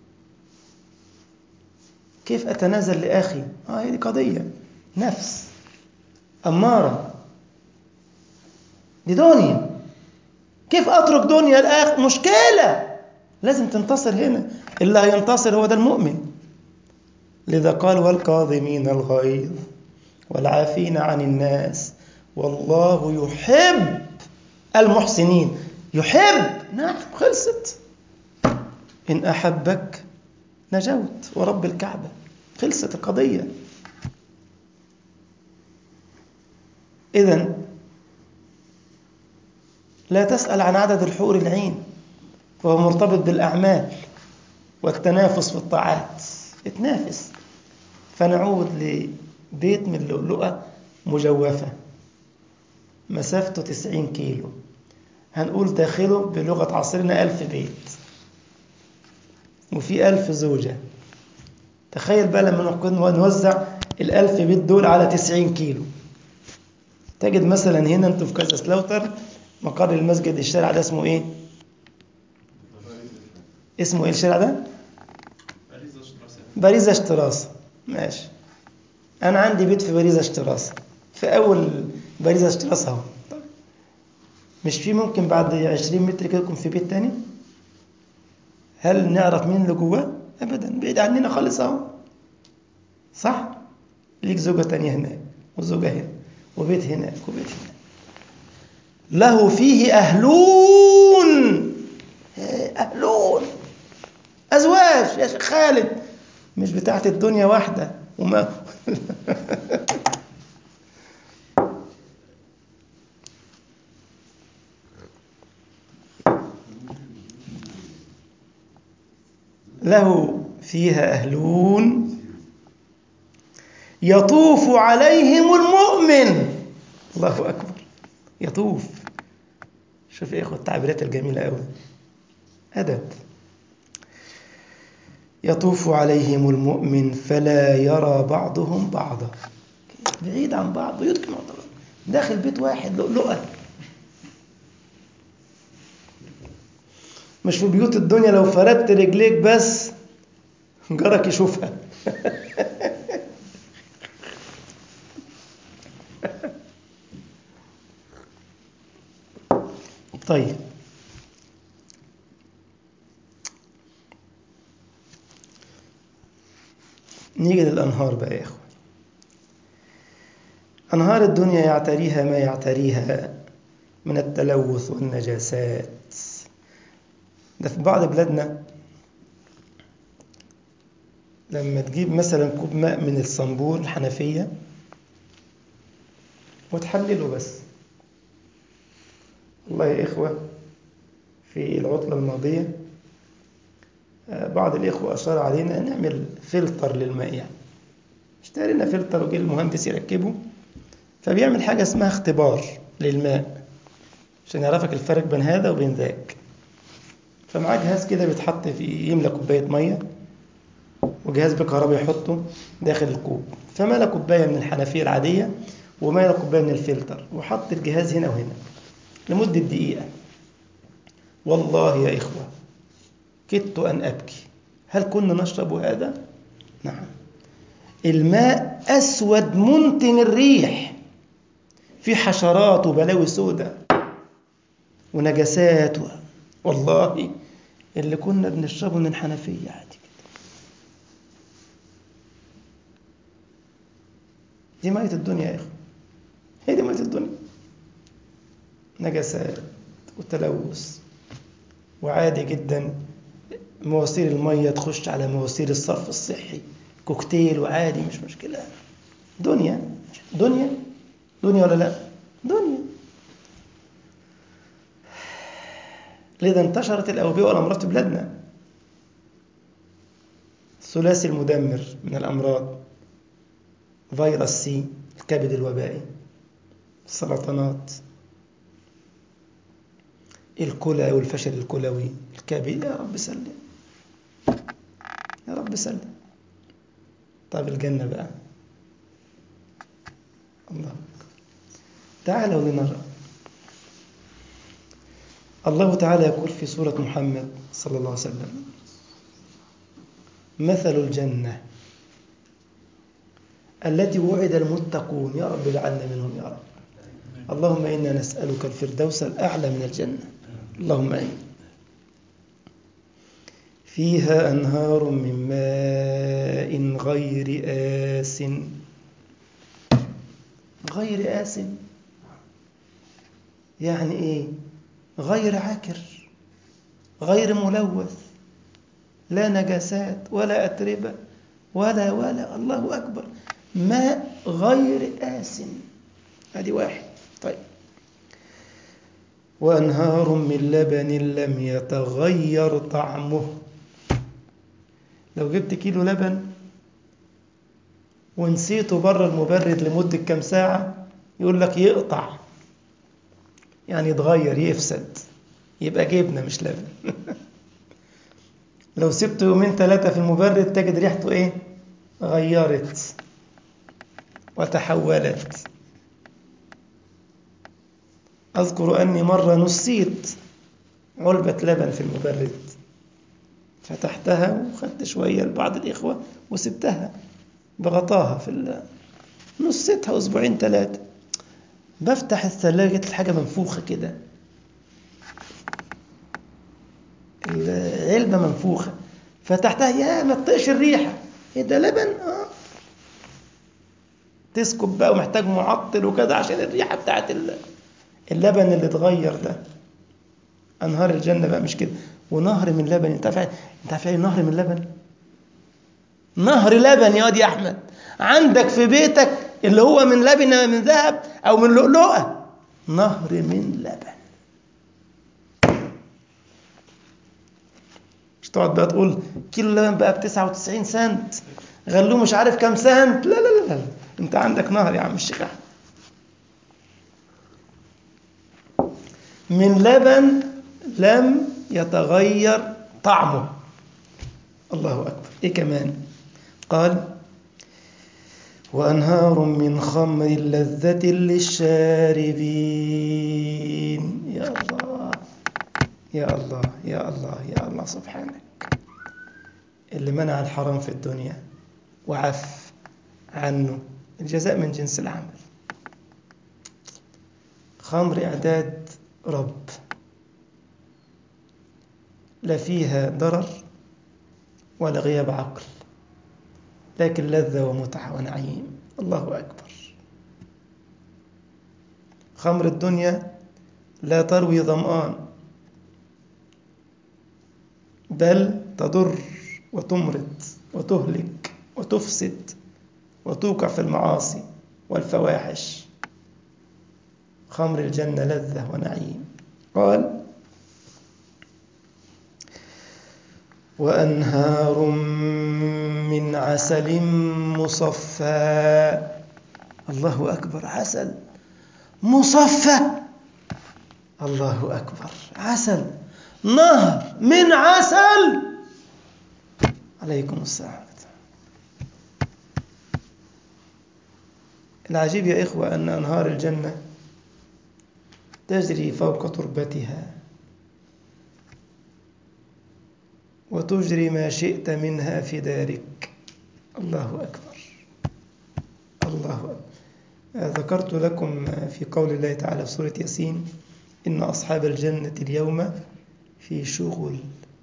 كيف أتنازل لأخي آه دي قضية نفس أمارة دي دنيا كيف أترك دنيا الآخر مشكلة لازم تنتصر هنا اللي هينتصر هو ده المؤمن لذا قال والكاظمين الغيظ والعافين عن الناس والله يحب المحسنين يحب نعم خلصت إن أحبك نجوت ورب الكعبة خلصت القضية إذا لا تسأل عن عدد الحور العين وهو مرتبط بالأعمال والتنافس في الطاعات اتنافس فنعود لبيت من لؤلؤة مجوفة مسافته 90 كيلو هنقول داخله بلغة عصرنا ألف بيت وفي ألف زوجة تخيل بقى لما نوزع الألف بيت دول على 90 كيلو تجد مثلا هنا انتوا في كذا سلاوتر مقر المسجد الشارع ده اسمه ايه؟ اسمه ايه الشارع ده؟ باريزا اشتراسة ماشي انا عندي بيت في باريزا اشتراسة في اول باريزا اشتراسة اهو مش في ممكن بعد 20 متر كده يكون في بيت تاني هل نعرف مين اللي جواه ابدا بعيد عننا خالص اهو صح ليك زوجة تانية هناك وزوجة هنا وبيت هناك وبيت هناك له فيه أهلون أهلون أزواج يا شيخ خالد مش بتاعت الدنيا واحدة وما له فيها أهلون يطوف عليهم المؤمن الله أكبر يطوف شوف يا إخوة التعبيرات الجميلة أوي أدب يطوف عليهم المؤمن فلا يرى بعضهم بعضا بعيد عن بعض بيوت معتبر داخل بيت واحد لؤلؤة مش في بيوت الدنيا لو فردت رجليك بس جارك يشوفها طيب نيجي للأنهار بقى يا إخوة أنهار الدنيا يعتريها ما يعتريها من التلوث والنجاسات ده في بعض بلادنا لما تجيب مثلا كوب ماء من الصنبور الحنفية وتحلله بس والله يا إخوة في العطلة الماضية بعض الإخوة أشار علينا نعمل فلتر للماء يعني اشترينا فلتر وجه المهندس يركبه فبيعمل حاجة اسمها اختبار للماء عشان يعرفك الفرق بين هذا وبين ذاك فمعاه جهاز كده بيتحط في يملى كوباية مية وجهاز بكهرباء يحطه داخل الكوب فملى كوباية من الحنفية العادية وملى كوباية من الفلتر وحط الجهاز هنا وهنا لمدة دقيقة والله يا إخوة كدت أن أبكي هل كنا نشرب هذا؟ نعم الماء أسود منتن الريح في حشرات وبلاوي سودة ونجاسات و... والله اللي كنا بنشربه من الحنفية عادي كده دي مية الدنيا يا إخوة هي دي مية الدنيا نجاسات وتلوث وعادي جدا مواسير المية تخش على مواسير الصرف الصحي كوكتيل وعادي مش مشكلة دنيا دنيا دنيا ولا لا دنيا لذا انتشرت الأوبئة والأمراض في بلادنا الثلاثي المدمر من الأمراض فيروس سي الكبد الوبائي السرطانات الكلى والفشل الكلوي الكبد يا رب سلم يا رب سلم طيب الجنة بقى الله تعالوا لنرى الله تعالى يقول في سورة محمد صلى الله عليه وسلم مثل الجنة التي وعد المتقون يا رب اجعلنا منهم يا رب اللهم إنا نسألك الفردوس الأعلى من الجنة اللهم آمين فيها أنهار من ماء غير آس غير آس يعني إيه غير عكر غير ملوث لا نجاسات ولا أتربة ولا ولا الله أكبر ماء غير آس هذه واحد طيب وأنهار من لبن لم يتغير طعمه لو جبت كيلو لبن ونسيته بره المبرد لمدة كام ساعة يقول لك يقطع يعني يتغير يفسد يبقى جبنة مش لبن لو سبته يومين ثلاثة في المبرد تجد ريحته ايه غيرت وتحولت أذكر أني مرة نسيت علبة لبن في المبرد فتحتها وخدت شوية لبعض الإخوة وسبتها بغطاها في ال... نسيتها أسبوعين ثلاثة بفتح الثلاجة الحاجة منفوخة كده العلبة منفوخة فتحتها يا ما تطيقش الريحة ايه ده لبن اه تسكب بقى ومحتاج معطل وكذا عشان الريحة بتاعت اللبن اللي اتغير ده انهار الجنة بقى مش كده ونهر من لبن انت عارف انت عارف ايه نهر من لبن نهر لبن يا واد يا احمد عندك في بيتك اللي هو من لبنه من ذهب او من لؤلؤه نهر من لبن مش تقعد بقى تقول كيلو لبن بقى ب 99 سنت غلوه مش عارف كام سنت لا لا لا لا انت عندك نهر يا عم الشيخ احمد من لبن لم يتغير طعمه الله أكبر إيه كمان قال وأنهار من خمر لذة للشاربين يا الله يا الله يا الله يا الله سبحانك اللي منع الحرام في الدنيا وعف عنه الجزاء من جنس العمل خمر إعداد رب لا فيها ضرر ولا غياب عقل لكن لذة ومتعة ونعيم الله أكبر خمر الدنيا لا تروي ظمآن بل تضر وتمرض وتهلك وتفسد وتوقع في المعاصي والفواحش خمر الجنة لذة ونعيم قال وأنهار من عسل مصفى الله أكبر عسل مصفى الله أكبر عسل نهر من عسل عليكم السلام العجيب يا إخوة أن أنهار الجنة تجري فوق تربتها وتجري ما شئت منها في دارك الله أكبر الله أكبر ذكرت لكم في قول الله تعالى في سورة ياسين إن أصحاب الجنة اليوم في شغل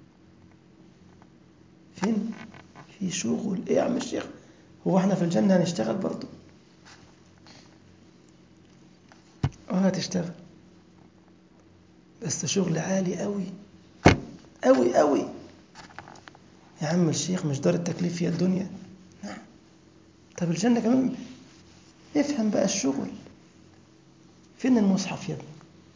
فين؟ في شغل إيه يا عم الشيخ هو احنا في الجنة هنشتغل برضو اه هتشتغل بس شغل عالي قوي قوي قوي يا عم الشيخ مش دار التكليف هي الدنيا نعم طب الجنة كمان افهم بقى الشغل فين المصحف يا ابني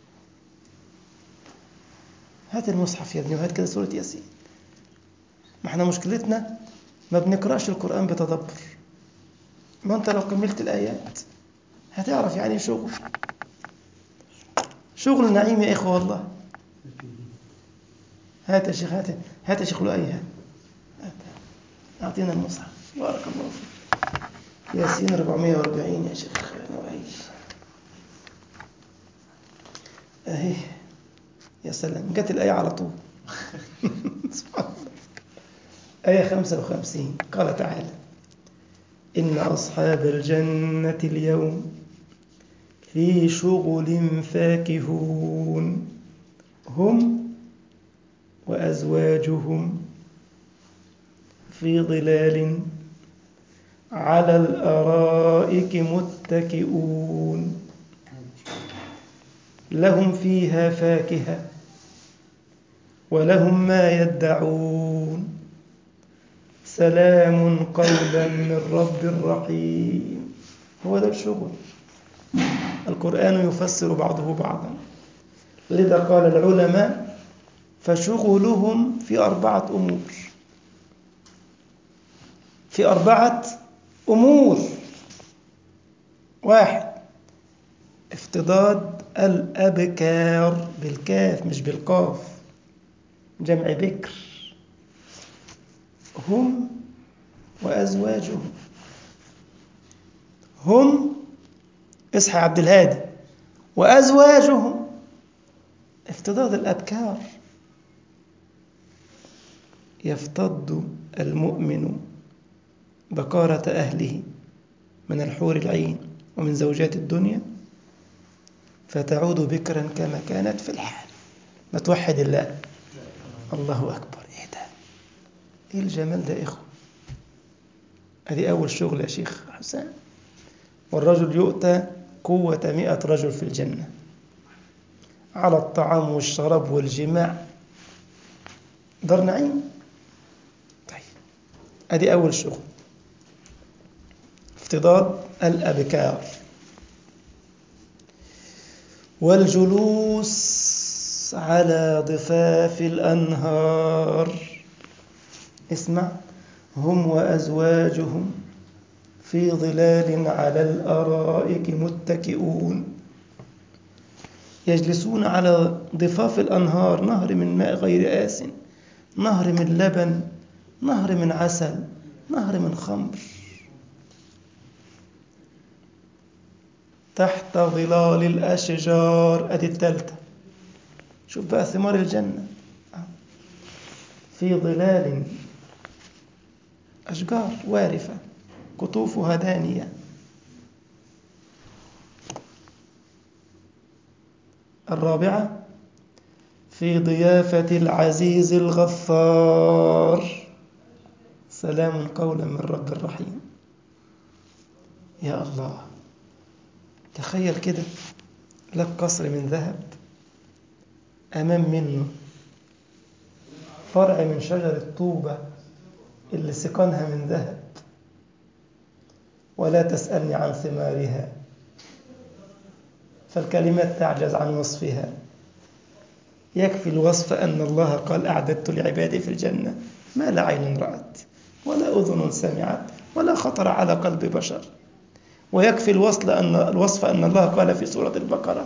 هات المصحف يا ابني وهات كده سورة ياسين ما احنا مشكلتنا ما بنقرأش القرآن بتدبر ما انت لو كملت الآيات هتعرف يعني شغل شغل نعيم يا إخوة والله هات يا شيخ هات هات يا شيخ لؤي هات هات. أعطينا المصحف بارك الله فيك ياسين 440 يا شيخ لؤي أهي يا سلام جت الآية على طول سبحان الله آية 55 قال تعالى إن أصحاب الجنة اليوم في شغل فاكهون هم وأزواجهم في ظلال على الأرائك متكئون لهم فيها فاكهة ولهم ما يدعون سلام قولا من رب رحيم هو ده الشغل القرآن يفسر بعضه بعضا لذا قال العلماء فشغلهم في أربعة أمور في أربعة أمور واحد افتضاد الأبكار بالكاف مش بالقاف جمع بكر هم وأزواجهم هم اصحى عبد الهادي وأزواجهم افتضاد الأبكار يفتض المؤمن بكارة أهله من الحور العين ومن زوجات الدنيا فتعود بكرا كما كانت في الحال ما توحد الله الله أكبر إيه ده إيه الجمال ده إخوة هذه أول شغل يا شيخ حسام والرجل يؤتى قوة مئة رجل في الجنة على الطعام والشراب والجماع دار نعيم طيب أدي أول شغل افتضاد الأبكار والجلوس على ضفاف الأنهار اسمع هم وأزواجهم في ظلال على الأرائك متكئون يجلسون على ضفاف الأنهار نهر من ماء غير آس نهر من لبن نهر من عسل نهر من خمر تحت ظلال الأشجار أدي التالتة شوف بقى ثمار الجنة في ظلال أشجار وارفة قطوفها دانية الرابعة في ضيافة العزيز الغفار سلام قولا من رب الرحيم يا الله تخيل كده لك قصر من ذهب أمام منه فرع من شجرة طوبة اللي سقانها من ذهب ولا تسألني عن ثمارها فالكلمات تعجز عن وصفها يكفي الوصف أن الله قال أعددت لعبادي في الجنة ما لا عين رأت ولا أذن سمعت ولا خطر على قلب بشر ويكفي الوصل أن الوصف أن الله قال في سورة البقرة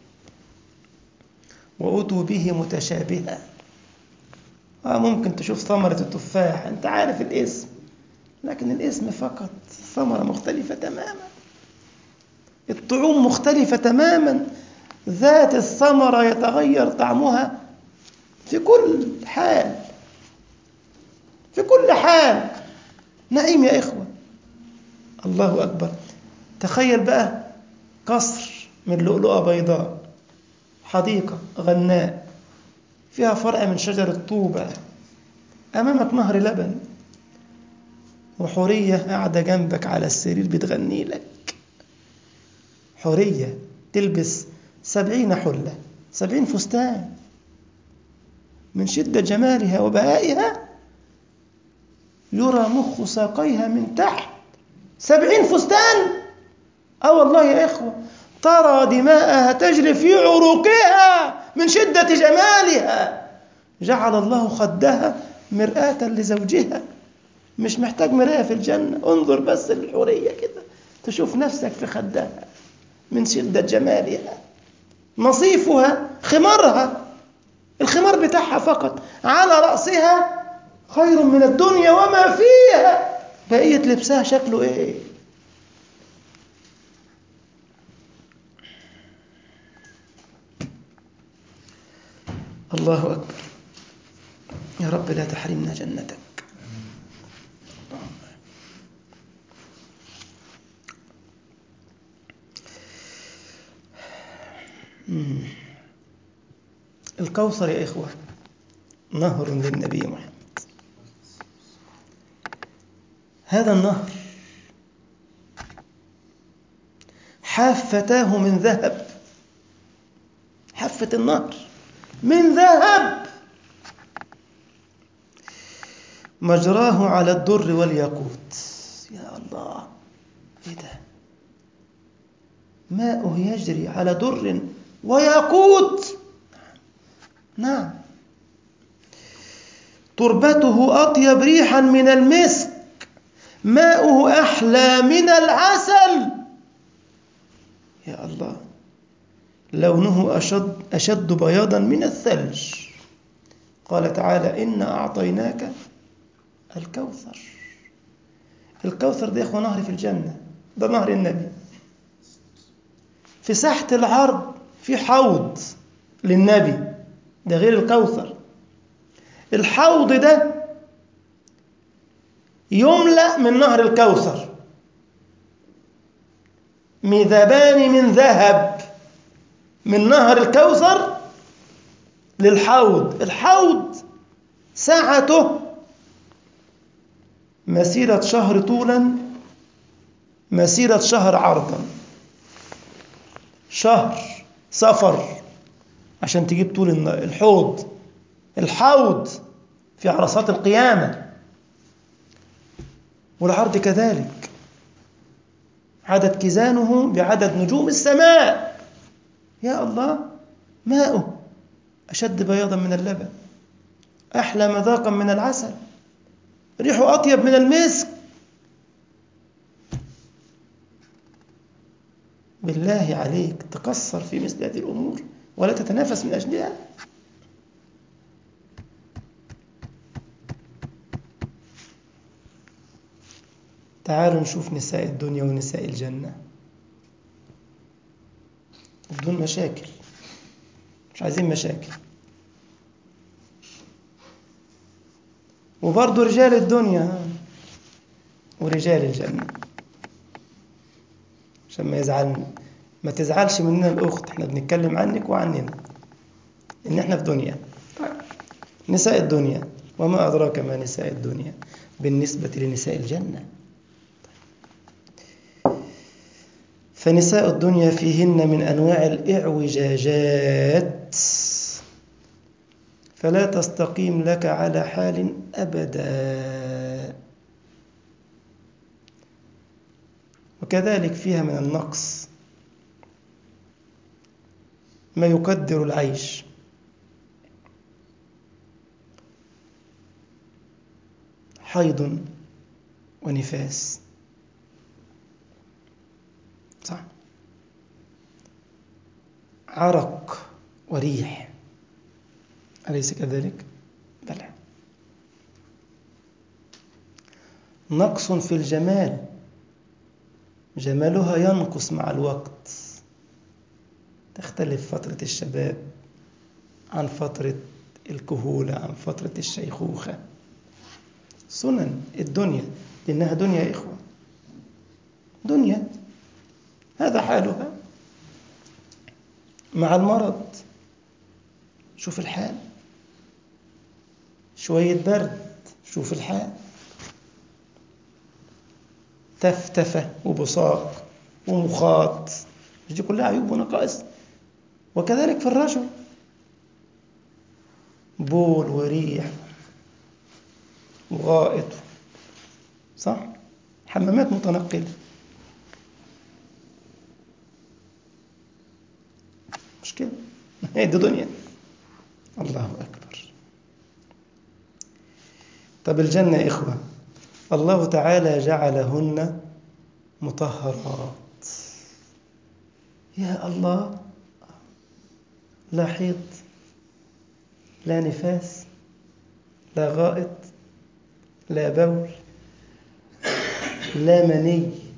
وأتوا به متشابها آه ممكن تشوف ثمرة التفاح أنت عارف الاسم لكن الاسم فقط ثمرة مختلفة تماما الطعوم مختلفة تماما ذات الثمرة يتغير طعمها في كل حال في كل حال نعيم يا إخوة الله أكبر تخيل بقى قصر من لؤلؤة بيضاء حديقة غناء فيها فرع من شجرة طوبة أمامك نهر لبن وحورية قاعدة جنبك على السرير بتغني لك حورية تلبس سبعين حلة سبعين فستان من شدة جمالها وبهائها يرى مخ ساقيها من تحت سبعين فستان اه والله يا إخوة ترى دماءها تجري في عروقها من شدة جمالها جعل الله خدها مرآة لزوجها مش محتاج مراية في الجنة انظر بس للحورية كده تشوف نفسك في خدها من شدة جمالها نصيفها خمارها الخمار بتاعها فقط على رأسها خير من الدنيا وما فيها بقية لبسها شكله ايه الله أكبر يا رب لا تحرمنا جنتك الكوثر يا إخوة نهر للنبي محمد هذا النهر حافتاه من ذهب حافة النهر من ذهب مجراه على الدر والياقوت يا الله ايه ده ماؤه يجري على در وياقوت نعم تربته أطيب ريحا من المسك ماؤه أحلى من العسل يا الله لونه أشد, أشد بياضا من الثلج قال تعالى إنا أعطيناك الكوثر الكوثر ده يا إخوة نهر في الجنة ده نهر النبي في ساحة العرض في حوض للنبي ده غير الكوثر الحوض ده يملأ من نهر الكوثر مذبان من ذهب من نهر الكوثر للحوض الحوض سعته مسيرة شهر طولا مسيرة شهر عرضا شهر سفر عشان تجيب طول الحوض الحوض في عرصات القيامة والعرض كذلك عدد كيزانه بعدد نجوم السماء يا الله ماؤه أشد بياضا من اللبن أحلى مذاقا من العسل ريحه أطيب من المسك بالله عليك تقصر في مثل هذه الأمور ولا تتنافس من أجلها تعالوا نشوف نساء الدنيا ونساء الجنة بدون مشاكل مش عايزين مشاكل وبرضه رجال الدنيا ورجال الجنة عشان ما يزعل ما تزعلش مننا الأخت احنا بنتكلم عنك وعننا إن احنا في دنيا نساء الدنيا وما أدراك ما نساء الدنيا بالنسبة لنساء الجنة فنساء الدنيا فيهن من أنواع الإعوجاجات فلا تستقيم لك على حال أبدا وكذلك فيها من النقص ما يقدر العيش حيض ونفاس صح عرق وريح أليس كذلك؟ بلى نقص في الجمال جمالها ينقص مع الوقت تختلف فترة الشباب عن فترة الكهولة عن فترة الشيخوخة سنن الدنيا لأنها دنيا يا إخوة دنيا هذا حالها مع المرض شوف الحال شوية برد شوف الحال تفتفة وبصاق ومخاط دي كلها عيوب ونقائص وكذلك في الرجل بول وريح وغائط صح حمامات متنقلة مش كده هي دي دنيا الله أكبر طب الجنة يا إخوة الله تعالى جعلهن مطهرات يا الله لا حيض لا نفاس لا غائط لا بول لا مني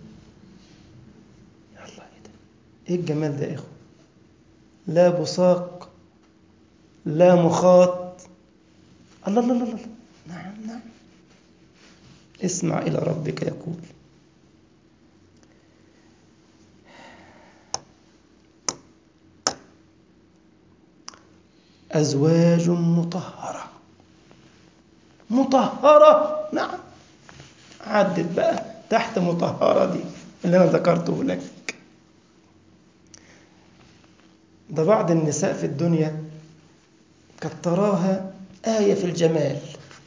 يا الله ايه ده ايه الجمال ده يا اخوه لا بصاق لا مخاط الله الله الله الله نعم نعم اسمع الى ربك يقول أزواج مطهرة مطهرة نعم عدت بقى تحت مطهرة دي اللي أنا ذكرته لك ده بعض النساء في الدنيا قد تراها آية في الجمال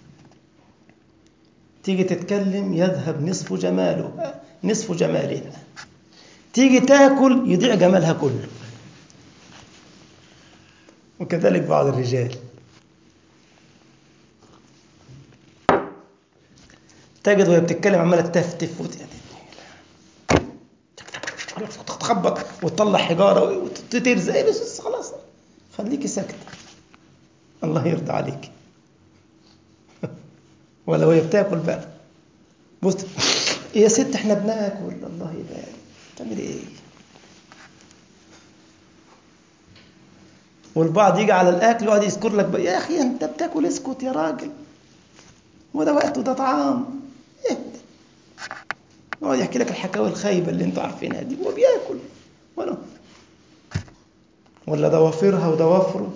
تيجي تتكلم يذهب نصف جمالها نصف جمالها تيجي تاكل يضيع جمالها كله وكذلك بعض الرجال تجد وهي بتتكلم عماله تفتف وتخبط وتطلع حجاره وترزق بس خلاص خليكي ساكته الله يرضى عليك ولا وهي بتاكل بقى بص يا ست احنا بناكل الله يبارك تعمل ايه والبعض يجي على الاكل يقعد يذكر لك بقى يا اخي انت بتاكل اسكت يا راجل وده وقت وده طعام ايه يقعد يحكي لك الحكاوي الخايبه اللي انتوا عارفينها دي هو بياكل ولا ولا ضوافرها وضوافره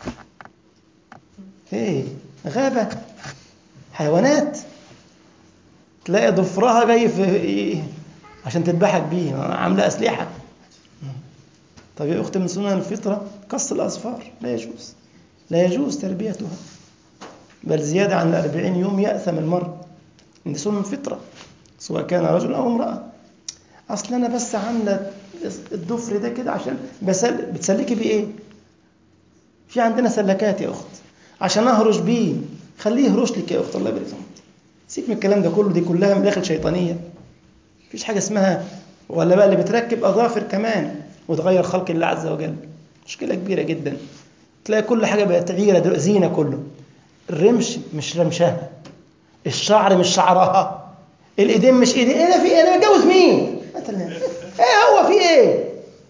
ايه غابه حيوانات تلاقي ضفرها جاي في عشان تذبحك بيه عامله اسلحه طب يا اختي من سنن الفطره قص الاظفار لا يجوز لا يجوز تربيتها بل زياده عن الأربعين يوم ياثم المرء من سنن الفطره سواء كان رجل او امراه اصل انا بس عامله الضفر ده كده عشان بسل... بتسلكي بيه ايه في عندنا سلكات يا اخت عشان اهرش بيه خليه يهرش لك يا اخت الله يبارك فيك سيبك من الكلام ده كله دي كلها من داخل شيطانيه مفيش حاجه اسمها ولا بقى اللي بتركب اظافر كمان وتغير خلق الله عز وجل مشكله كبيره جدا تلاقي كل حاجه بقت غيره زينه كله الرمش مش رمشها الشعر مش شعرها الايدين مش ايدين ايه ده في ايه انا متجوز مين مثلا ايه هو في ايه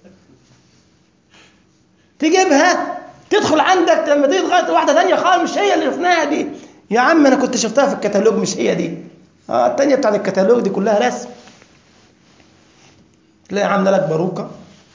تجيبها تدخل عندك لما تيجي تغير واحده ثانيه خالص مش هي اللي شفناها دي يا عم انا كنت شفتها في الكتالوج مش هي دي اه الثانيه بتاعت الكتالوج دي كلها رسم تلاقي عامله لك باروكه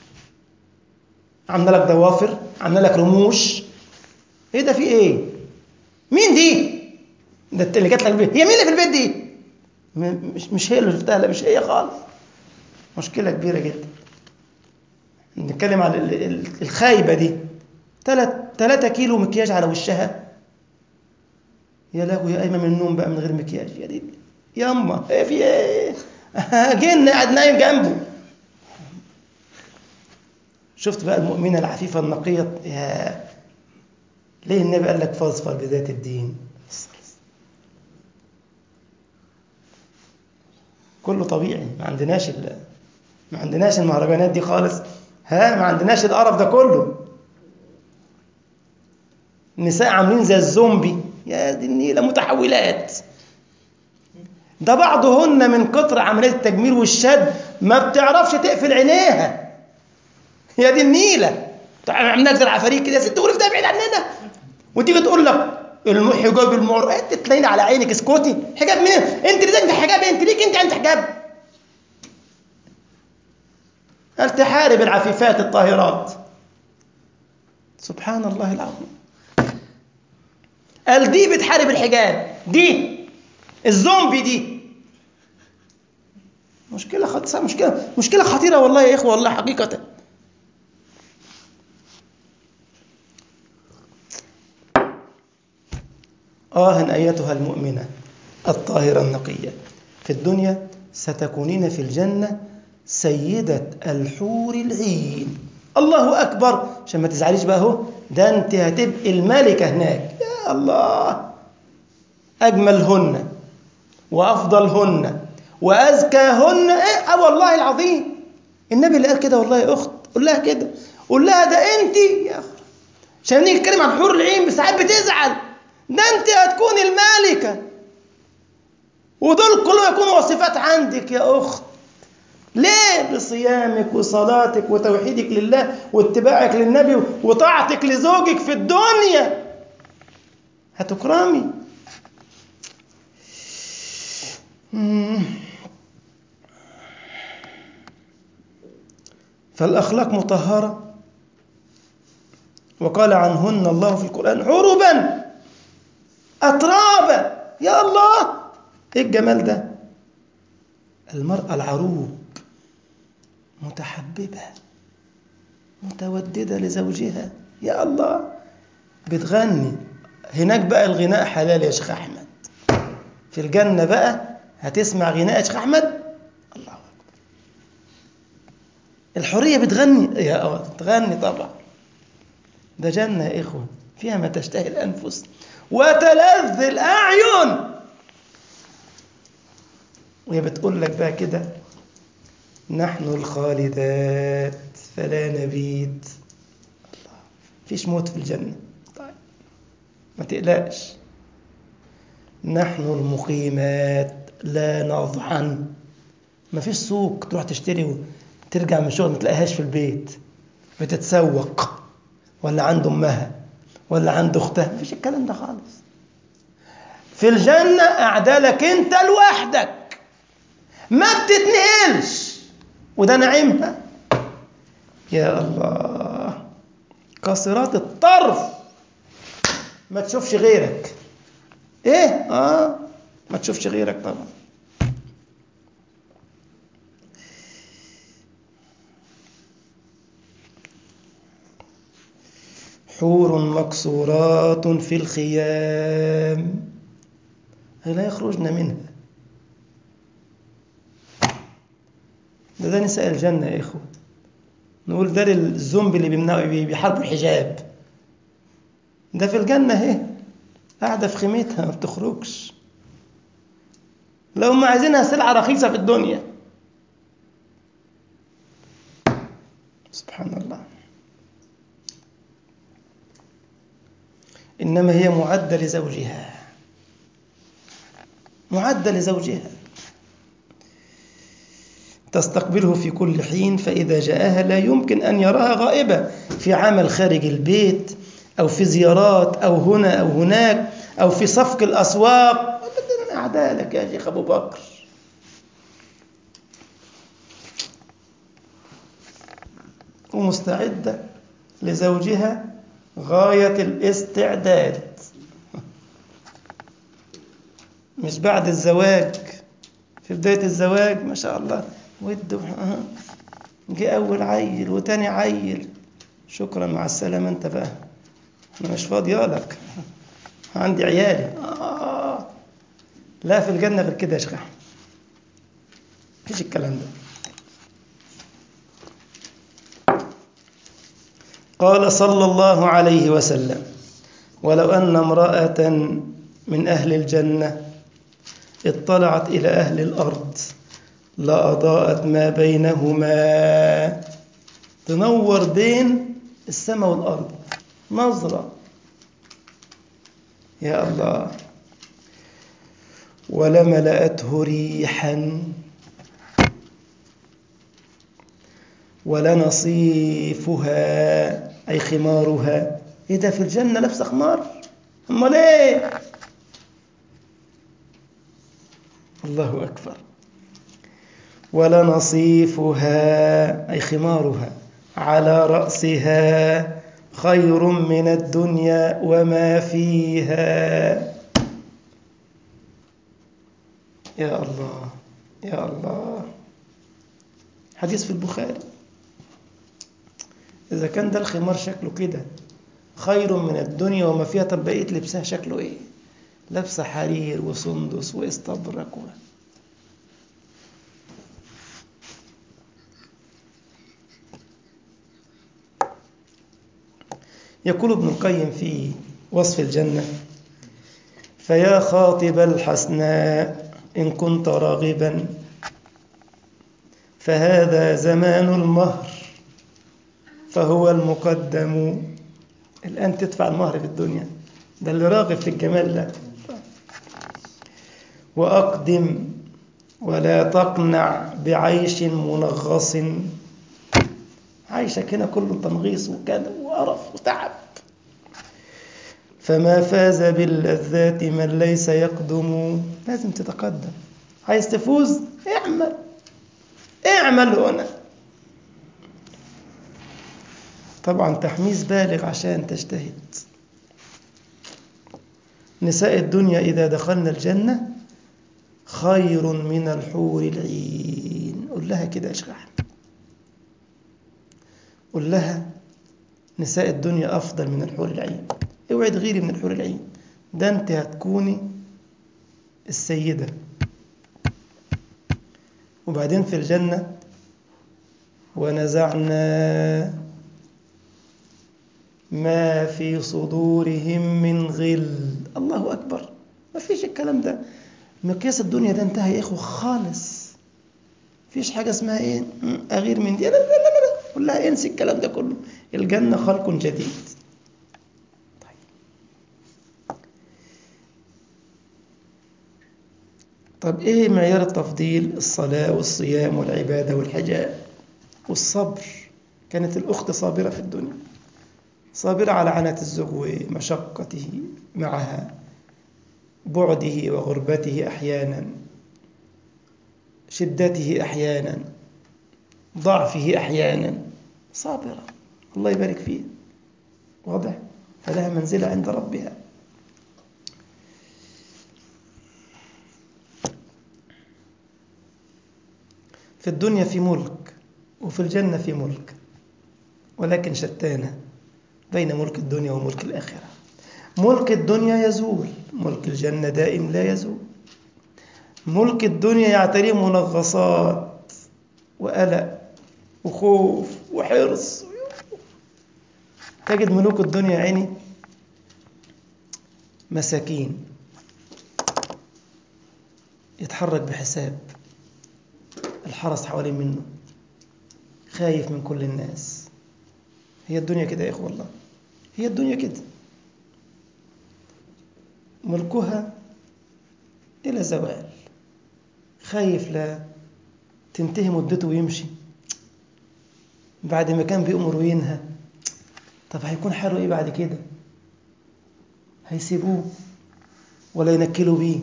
عامله لك ضوافر عامله لك رموش ايه ده في ايه مين دي ده اللي جات لك البيت هي مين اللي في البيت دي مش مش هي اللي شفتها لا مش هي خالص مشكله كبيره جدا نتكلم على الخايبه دي 3 كيلو مكياج على وشها يا لهوي يا قايمه من النوم بقى من غير مكياج يا دي يا اما ايه في ايه جن قاعد نايم جنبه شفت بقى المؤمنة العفيفة النقية يا ليه النبي قال لك فاظفر بذات الدين كله طبيعي ما عندناش ال... ما عندناش المهرجانات دي خالص ها ما عندناش القرف ده كله النساء عاملين زي الزومبي يا دي النيلة متحولات ده بعضهن من كتر عملية التجميل والشد ما بتعرفش تقفل عينيها يا دي النيلة عاملين زي العفاريت كده يا ست غرف ده بعيد عننا وتيجي تقول لك الحجاب المعر انت تلاقيني على عينك اسكتي حجاب مين انت اللي انت حجاب انت ليك انت انت حجاب هل تحارب العفيفات الطاهرات سبحان الله العظيم قال دي بتحارب الحجاب دي الزومبي دي مشكلة خطيرة مشكلة مشكلة خطيرة والله يا إخوة والله حقيقة آه أيتها المؤمنة الطاهرة النقية في الدنيا ستكونين في الجنة سيدة الحور العين الله أكبر عشان ما تزعليش بقى اهو ده أنت هتبقي الملكة هناك يا الله أجملهن وأفضلهن وأزكاهن إيه أه والله العظيم النبي اللي قال كده والله يا أخت قول لها كده قول لها ده أنت يا أخت عشان نيجي نتكلم عن حور العين ساعات بتزعل ده أنت هتكون الملكة ودول كلهم يكونوا وصفات عندك يا أخت ليه بصيامك وصلاتك وتوحيدك لله واتباعك للنبي وطاعتك لزوجك في الدنيا هتكرمي فالأخلاق مطهرة وقال عنهن الله في القرآن عربا أترابا يا الله إيه الجمال ده المرأة العروب متحببة متوددة لزوجها يا الله بتغني هناك بقى الغناء حلال يا شيخ أحمد في الجنة بقى هتسمع غناء يا شيخ أحمد الله أكبر الحرية بتغني يا اه تغني طبعا ده جنة يا إخوة فيها ما تشتهي الأنفس وتلذ الأعين وهي بتقول لك بقى كده نحن الخالدات فلا نبيد الله فيش موت في الجنة طيب ما تقلقش نحن المقيمات لا نضحن ما فيش سوق تروح تشتري وترجع من الشغل ما تلاقيهاش في البيت بتتسوق ولا عند امها ولا عند اختها ما فيش الكلام ده خالص في الجنة أعدالك أنت لوحدك ما بتتنقلش وده نعيمها يا الله قاصرات الطرف ما تشوفش غيرك ايه اه ما تشوفش غيرك طبعا حور مقصورات في الخيام أي لا يخرجن منها ده ده نساء الجنة يا إخوة نقول ده للزومبي اللي بيمنعوا بيحاربوا الحجاب ده في الجنة اهي قاعدة في خيمتها ما بتخرجش لو هم عايزينها سلعة رخيصة في الدنيا سبحان الله إنما هي معدة لزوجها معدة لزوجها تستقبله في كل حين فإذا جاءها لا يمكن أن يراها غائبة في عمل خارج البيت أو في زيارات أو هنا أو هناك أو في صفق الأسواق أبدا أعدالك يا شيخ أبو بكر ومستعدة لزوجها غاية الاستعداد مش بعد الزواج في بداية الزواج ما شاء الله وده جه أول عيل وتاني عيل شكرا مع السلامة أنت بقى أنا مش فاضية لك عندي عيالي آه. لا في الجنة غير كده يا شيخ أحمد مفيش الكلام ده قال صلى الله عليه وسلم ولو أن امرأة من أهل الجنة اطلعت إلى أهل الأرض لأضاءت ما بينهما تنور بين السماء والأرض نظرة يا الله ولملأته ريحا ولنصيفها أي خمارها إيه ده في الجنة لابسة خمار أمال إيه الله أكبر ولنصيفها أي خمارها على رأسها خير من الدنيا وما فيها يا الله يا الله حديث في البخاري إذا كان ده الخمار شكله كده خير من الدنيا وما فيها طب بقية لبسها شكله إيه لابسة حرير وسندس واستبرق و... يقول ابن القيم في وصف الجنة فيا خاطب الحسناء إن كنت راغبا فهذا زمان المهر فهو المقدم الآن تدفع المهر في الدنيا ده اللي راغب في الجمال ده وأقدم ولا تقنع بعيش منغص عيشك هنا كله تنغيص وكان وقرف وتعب فما فاز باللذات من ليس يقدم لازم تتقدم عايز تفوز اعمل اعمل هنا طبعا تحميس بالغ عشان تجتهد نساء الدنيا إذا دخلنا الجنة خير من الحور العين قل لها كده يا شيخ أحمد قل لها نساء الدنيا أفضل من الحور العين اوعي تغيري من الحور العين ده أنت هتكوني السيدة وبعدين في الجنة ونزعنا ما في صدورهم من غل الله أكبر ما فيش الكلام ده مقياس الدنيا ده انتهى يا إخوة خالص فيش حاجة اسمها إيه أغير من دي لا لا لا لا قول لها انسي الكلام ده كله الجنة خلق جديد طب إيه معيار التفضيل الصلاة والصيام والعبادة والحجاب والصبر كانت الأخت صابرة في الدنيا صابرة على عنة الزوج ومشقته معها بعده وغربته أحيانا شدته أحيانا ضعفه أحيانا صابرة الله يبارك فيه واضح فلها منزلة عند ربها في الدنيا في ملك وفي الجنة في ملك ولكن شتانة بين ملك الدنيا وملك الآخرة ملك الدنيا يزول ملك الجنة دائم لا يزول ملك الدنيا يعتريه منغصات وقلق وخوف وحرص تجد ملوك الدنيا عيني مساكين يتحرك بحساب الحرس حوالين منه خايف من كل الناس هي الدنيا كده يا إخوة والله هي الدنيا كده ملكها إلى زوال خايف لا تنتهي مدته ويمشي بعد ما كان بيأمر وينهى طب هيكون حاله إيه بعد كده هيسيبوه ولا ينكلوا بيه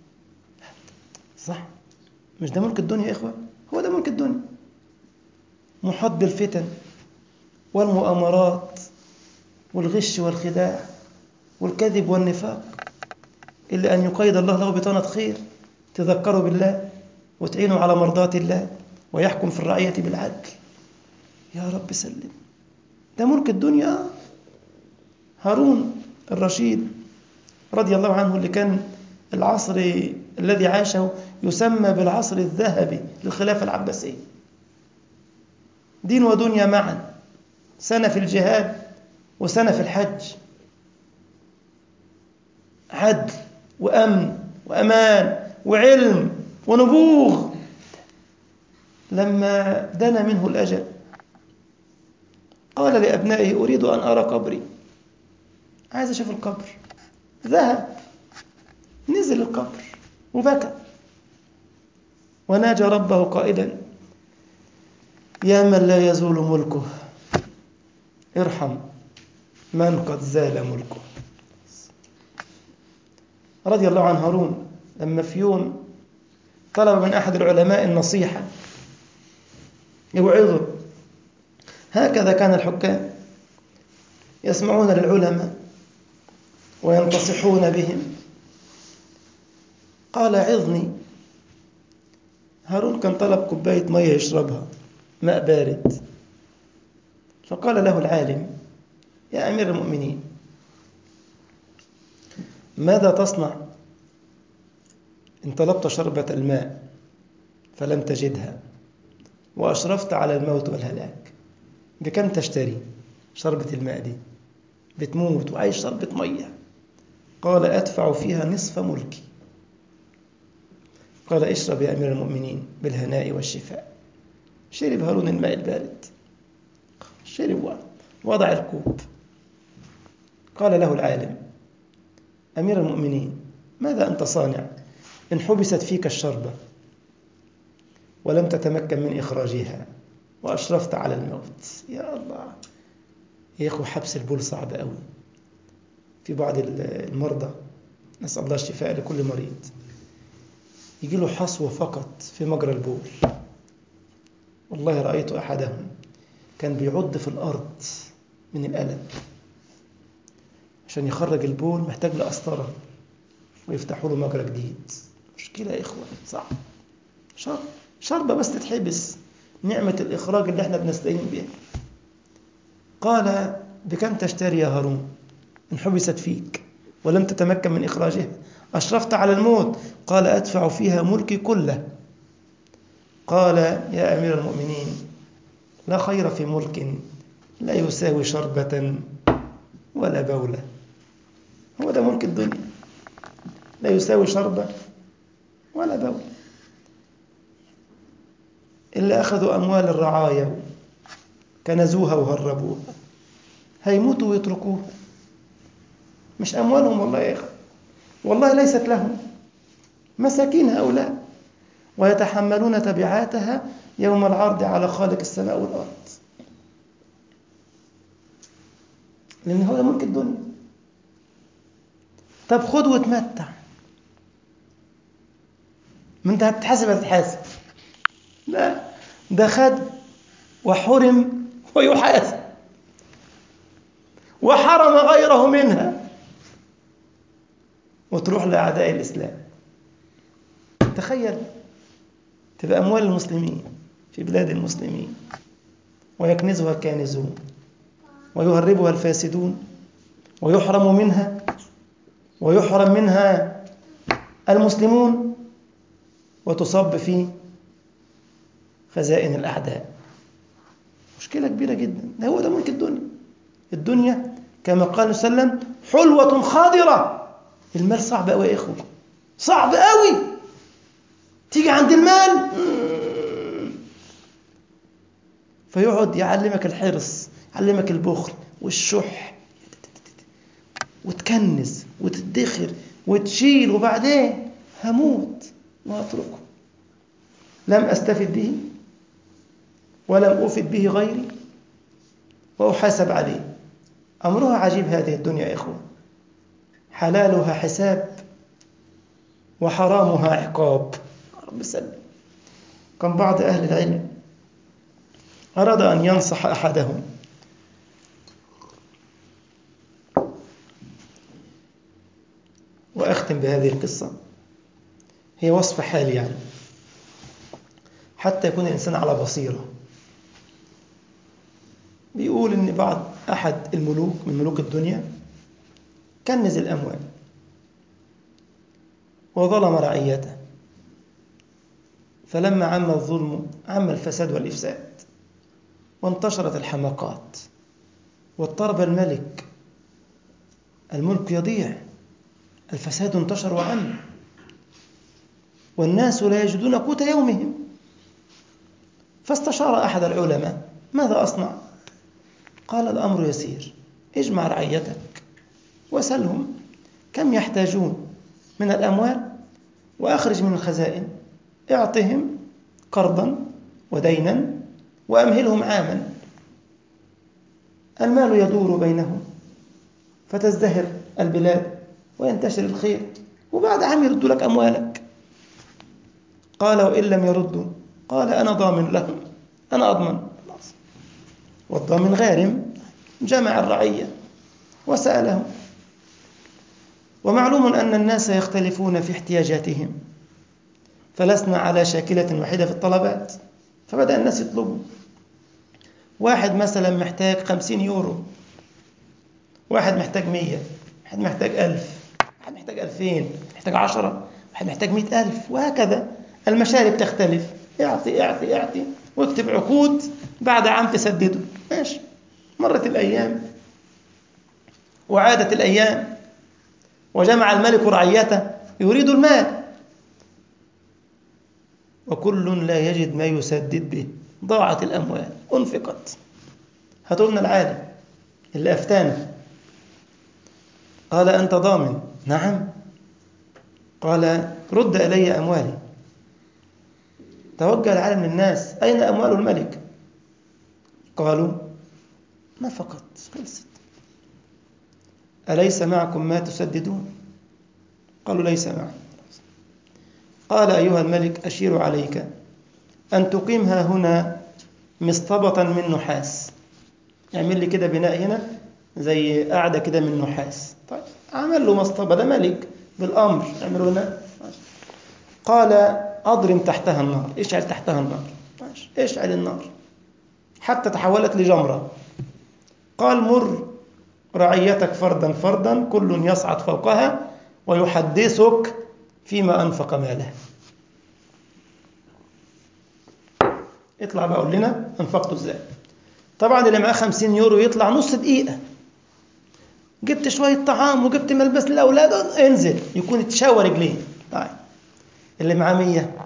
صح مش ده ملك الدنيا يا إخوة هو ده ملك الدنيا محاط بالفتن والمؤامرات والغش والخداع والكذب والنفاق إلا أن يقيد الله له بطانة خير تذكروا بالله وتعينوا على مرضاة الله ويحكم في الرعية بالعدل يا رب سلم ده ملك الدنيا هارون الرشيد رضي الله عنه اللي كان العصر الذي عاشه يسمى بالعصر الذهبي للخلافة العباسية دين ودنيا معا سنة في الجهاد وسنة في الحج عدل وأمن وأمان وعلم ونبوغ لما دنا منه الأجل قال لأبنائه أريد أن أرى قبري عايز أشوف القبر ذهب نزل القبر وبكى وناجى ربه قائلا يا من لا يزول ملكه ارحم من قد زال ملكه رضي الله عن هارون لما في يوم طلب من أحد العلماء النصيحة يوعظه هكذا كان الحكام يسمعون للعلماء وينتصحون بهم قال عظني هارون كان طلب كوباية مية يشربها ماء بارد فقال له العالم يا أمير المؤمنين ماذا تصنع إن طلبت شربة الماء فلم تجدها وأشرفت على الموت والهلاك بكم تشتري شربة الماء دي بتموت وعايش شربة مية قال أدفع فيها نصف ملكي قال اشرب يا أمير المؤمنين بالهناء والشفاء شرب هارون الماء البارد شرب وضع الكوب قال له العالم أمير المؤمنين ماذا أنت صانع إن حبست فيك الشربة ولم تتمكن من إخراجها وأشرفت على الموت يا الله يا أخو حبس البول صعب قوي في بعض المرضى نسأل الله الشفاء لكل مريض يجي له حصوة فقط في مجرى البول والله رأيت أحدهم كان بيعض في الأرض من الألم عشان يخرج البول محتاج لقسطرة ويفتحوا له مجرى جديد مشكلة يا إخوة صعب شرب شربة بس تتحبس نعمة الإخراج اللي احنا بنستعين بها قال بكم تشتري يا هارون إن حبست فيك ولم تتمكن من إخراجها أشرفت على الموت قال أدفع فيها ملكي كله قال يا أمير المؤمنين لا خير في ملك لا يساوي شربة ولا بولة هو ده ملك الدنيا لا يساوي شربة ولا بولة إلا أخذوا أموال الرعايا كنزوها وهربوها هيموتوا ويتركوها مش أموالهم والله يا إخوة والله ليست لهم مساكين هؤلاء ويتحملون تبعاتها يوم العرض على خالق السماء والأرض لأن هو ده ملك الدنيا طب خد وتمتع ما انت هتتحاسب هتتحاسب لا ده خد وحرم ويحاسب وحرم غيره منها وتروح لأعداء الإسلام تخيل تبقى أموال المسلمين في بلاد المسلمين ويكنزها الكانزون ويهربها الفاسدون ويحرم منها ويحرم منها المسلمون وتصب في خزائن الأعداء مشكلة كبيرة جدا ده هو ده ملك الدنيا الدنيا كما قال صلى الله عليه وسلم حلوة خاضرة المال صعب قوي يا إخوة صعب قوي تيجي عند المال فيقعد يعلمك الحرص يعلمك البخل والشح وتكنز وتدخر وتشيل وبعدين هموت واتركه لم استفد به ولم افد به غيري واحاسب عليه امرها عجيب هذه الدنيا يا اخوه حلالها حساب وحرامها عقاب رب سلم كان بعض اهل العلم اراد ان ينصح احدهم واختم بهذه القصه هي وصف حالي يعني حتى يكون الإنسان على بصيرة بيقول إن بعض أحد الملوك من ملوك الدنيا كنز الأموال وظلم رعيته فلما عم الظلم عم الفساد والإفساد وانتشرت الحماقات واضطرب الملك الملك يضيع الفساد انتشر وعم والناس لا يجدون قوت يومهم فاستشار أحد العلماء ماذا أصنع؟ قال الأمر يسير اجمع رعيتك وسلهم كم يحتاجون من الأموال وأخرج من الخزائن اعطهم قرضا ودينا وأمهلهم عاما المال يدور بينهم فتزدهر البلاد وينتشر الخير وبعد عام يردوا لك أموالك قال وإن لم يردوا قال أنا ضامن لهم أنا أضمن والضامن غارم جمع الرعية وسألهم ومعلوم أن الناس يختلفون في احتياجاتهم فلسنا على شاكلة واحدة في الطلبات فبدأ الناس يطلبوا واحد مثلا محتاج خمسين يورو واحد محتاج مية واحد محتاج ألف واحد محتاج ألفين محتاج عشرة محتاج مئة ألف وهكذا المشارب تختلف اعطي اعطي اعطي واكتب عقود بعد عام تسدده ماشي مرت الأيام وعادت الأيام وجمع الملك رعيته يريد المال وكل لا يجد ما يسدد به ضاعت الأموال أنفقت هاتوا لنا العالم اللي أفتانا قال أنت ضامن نعم قال رد إلي أموالي توجه العالم للناس أين أموال الملك قالوا نفقت خلصت أليس معكم ما تسددون قالوا ليس معي قال أيها الملك أشير عليك أن تقيمها هنا مصطبة من نحاس يعمل لي كده بناء هنا زي قاعدة كده من نحاس طيب عمل له مصطبة ده ملك بالأمر يعملوا هنا قال أضرم تحتها النار اشعل تحتها النار ماشي اشعل النار حتى تحولت لجمرة قال مر رعيتك فردا فردا كل يصعد فوقها ويحدثك فيما أنفق ماله اطلع بقى قول لنا أنفقته ازاي طبعا اللي معاه 50 يورو يطلع نص دقيقة جبت شوية طعام وجبت ملبس للأولاد انزل يكون اتشاوى رجليه طيب اللي معاه 100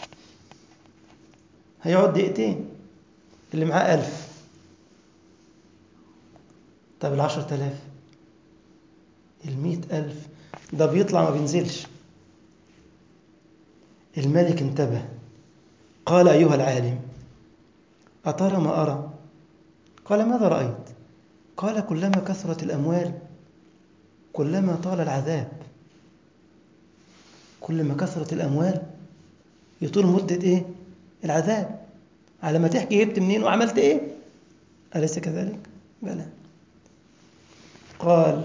هيقعد دقيقتين اللي معاه 1000 طب ال 10000 ال 100000 ده بيطلع ما بينزلش الملك انتبه قال أيها العالم أترى ما أرى قال ماذا رأيت قال كلما كثرت الأموال كلما طال العذاب كلما كثرت الأموال يطول مدة إيه العذاب على ما تحكي جبت منين وعملت إيه أليس كذلك بلى قال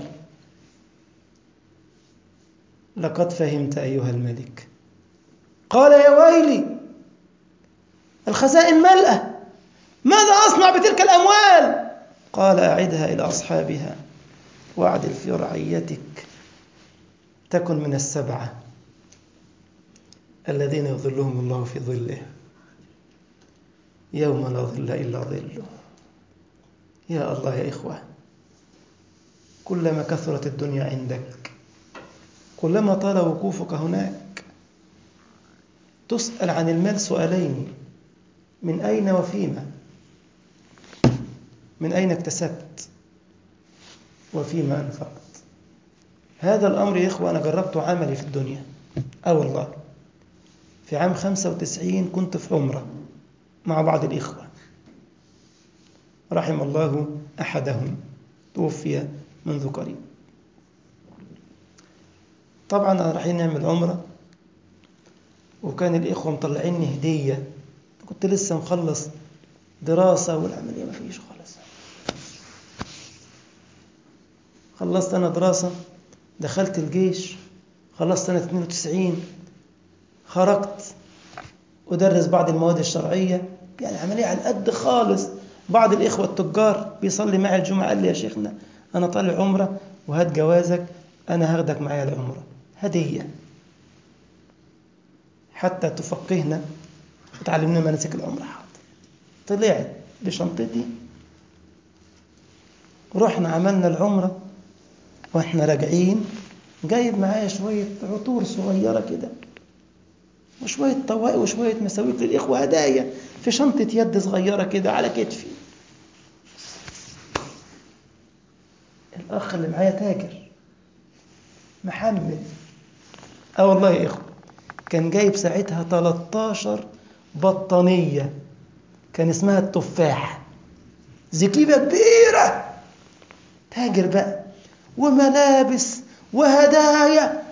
لقد فهمت أيها الملك قال يا ويلي الخزائن ملأة ماذا أصنع بتلك الأموال قال أعدها إلى أصحابها واعدل في رعيتك تكن من السبعة الذين يظلهم الله في ظله يوم لا ظل إلا ظله يا الله يا إخوة كلما كثرت الدنيا عندك كلما طال وقوفك هناك تسأل عن المال سؤالين من أين وفيما من أين اكتسبت وفيما أنفقت هذا الأمر يا إخوة أنا جربته عملي في الدنيا أه والله في عام 95 كنت في عمرة مع بعض الإخوة رحم الله أحدهم توفي منذ قريب طبعا رايحين نعمل عمرة وكان الإخوة مطلعيني هدية كنت لسه مخلص دراسة والعملية ما فيش خالص خلصت أنا دراسة دخلت الجيش خلصت سنة 92 خرجت أدرس بعض المواد الشرعية يعني عملية على القد خالص بعض الإخوة التجار بيصلي معي الجمعة قال لي يا شيخنا أنا طالع عمرة وهات جوازك أنا هاخدك معايا العمرة هدية حتى تفقهنا وتعلمنا مناسك العمرة حاضر طلعت بشنطتي رحنا عملنا العمرة واحنا راجعين جايب معايا شوية عطور صغيرة كده وشوية طوائق وشوية مساويك للإخوة هدايا في شنطة يد صغيرة كده على كتفي الأخ اللي معايا تاجر محمد اه والله يا إخوة كان جايب ساعتها 13 بطانية كان اسمها التفاح زكيبة كبيرة تاجر بقى وملابس وهدايا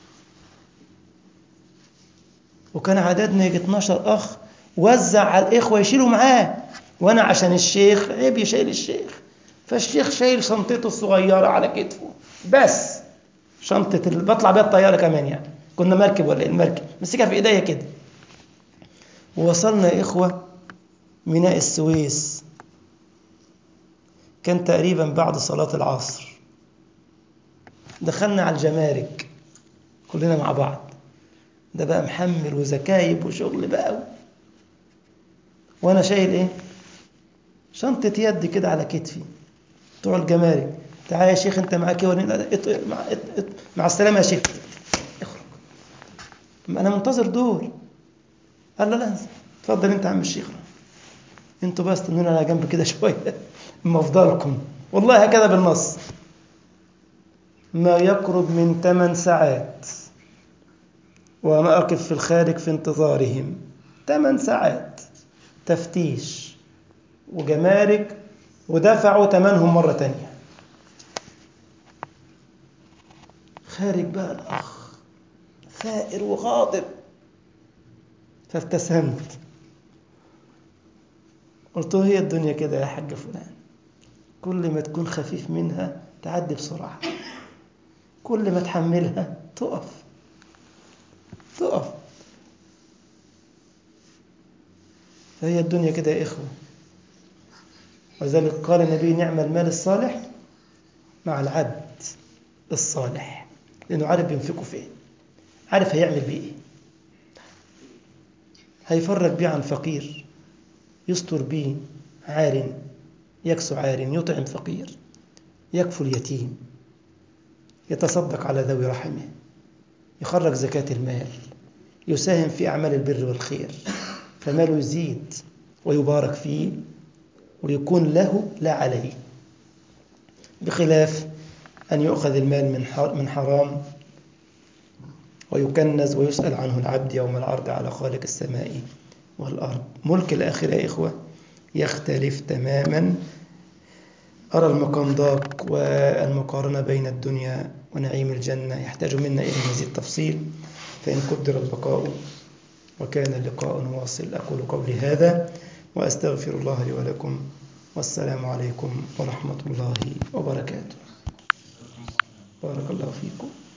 وكان عددنا يجي 12 أخ وزع على الإخوة يشيلوا معاه وأنا عشان الشيخ عيب يشيل الشيخ فالشيخ شايل شنطته الصغيرة على كتفه بس شنطة اللي بطلع بيها الطيارة كمان يعني كنا مركب ولا المركب مسكها في إيديا كده ووصلنا يا إخوة ميناء السويس كان تقريبا بعد صلاة العصر دخلنا على الجمارك كلنا مع بعض ده بقى محمل وزكايب وشغل بقى وانا شايل ايه شنطة يد كده على كتفي بتوع الجمارك تعال يا شيخ انت معاك ايه ولا ات... مع... ات... ات... مع السلامة يا شيخ اخرج انا منتظر دور قال لا لا اتفضل انت يا عم الشيخ انتوا بقى استنوني على جنب كده شوية اما افضلكم والله هكذا بالنص ما يقرب من ثمان ساعات وأنا أقف في الخارج في انتظارهم ثمان ساعات تفتيش وجمارك ودفعوا ثمنهم مرة تانية خارج بقى الأخ ثائر وغاضب فابتسمت قلت له هي الدنيا كده يا حاج فلان كل ما تكون خفيف منها تعدي بسرعة كل ما تحملها تقف تقف فهي الدنيا كده يا إخوة وذلك قال النبي نعم المال الصالح مع العبد الصالح لأنه عارف بينفقه فين عارف هيعمل بيه إيه هيفرج بيه عن فقير يستر بيه عار يكسو عار يطعم فقير يكفل يتيم يتصدق على ذوي رحمه يخرج زكاة المال يساهم في أعمال البر والخير فماله يزيد ويبارك فيه ويكون له لا عليه بخلاف أن يؤخذ المال من من حرام ويكنز ويسأل عنه العبد يوم العرض على خالق السماء والأرض ملك الآخرة يا إخوة يختلف تماما أرى المقام ضاق والمقارنة بين الدنيا ونعيم الجنة يحتاج منا إلى مزيد تفصيل فإن قدر البقاء وكان اللقاء واصل أقول قولي هذا وأستغفر الله لي ولكم والسلام عليكم ورحمة الله وبركاته بارك الله فيكم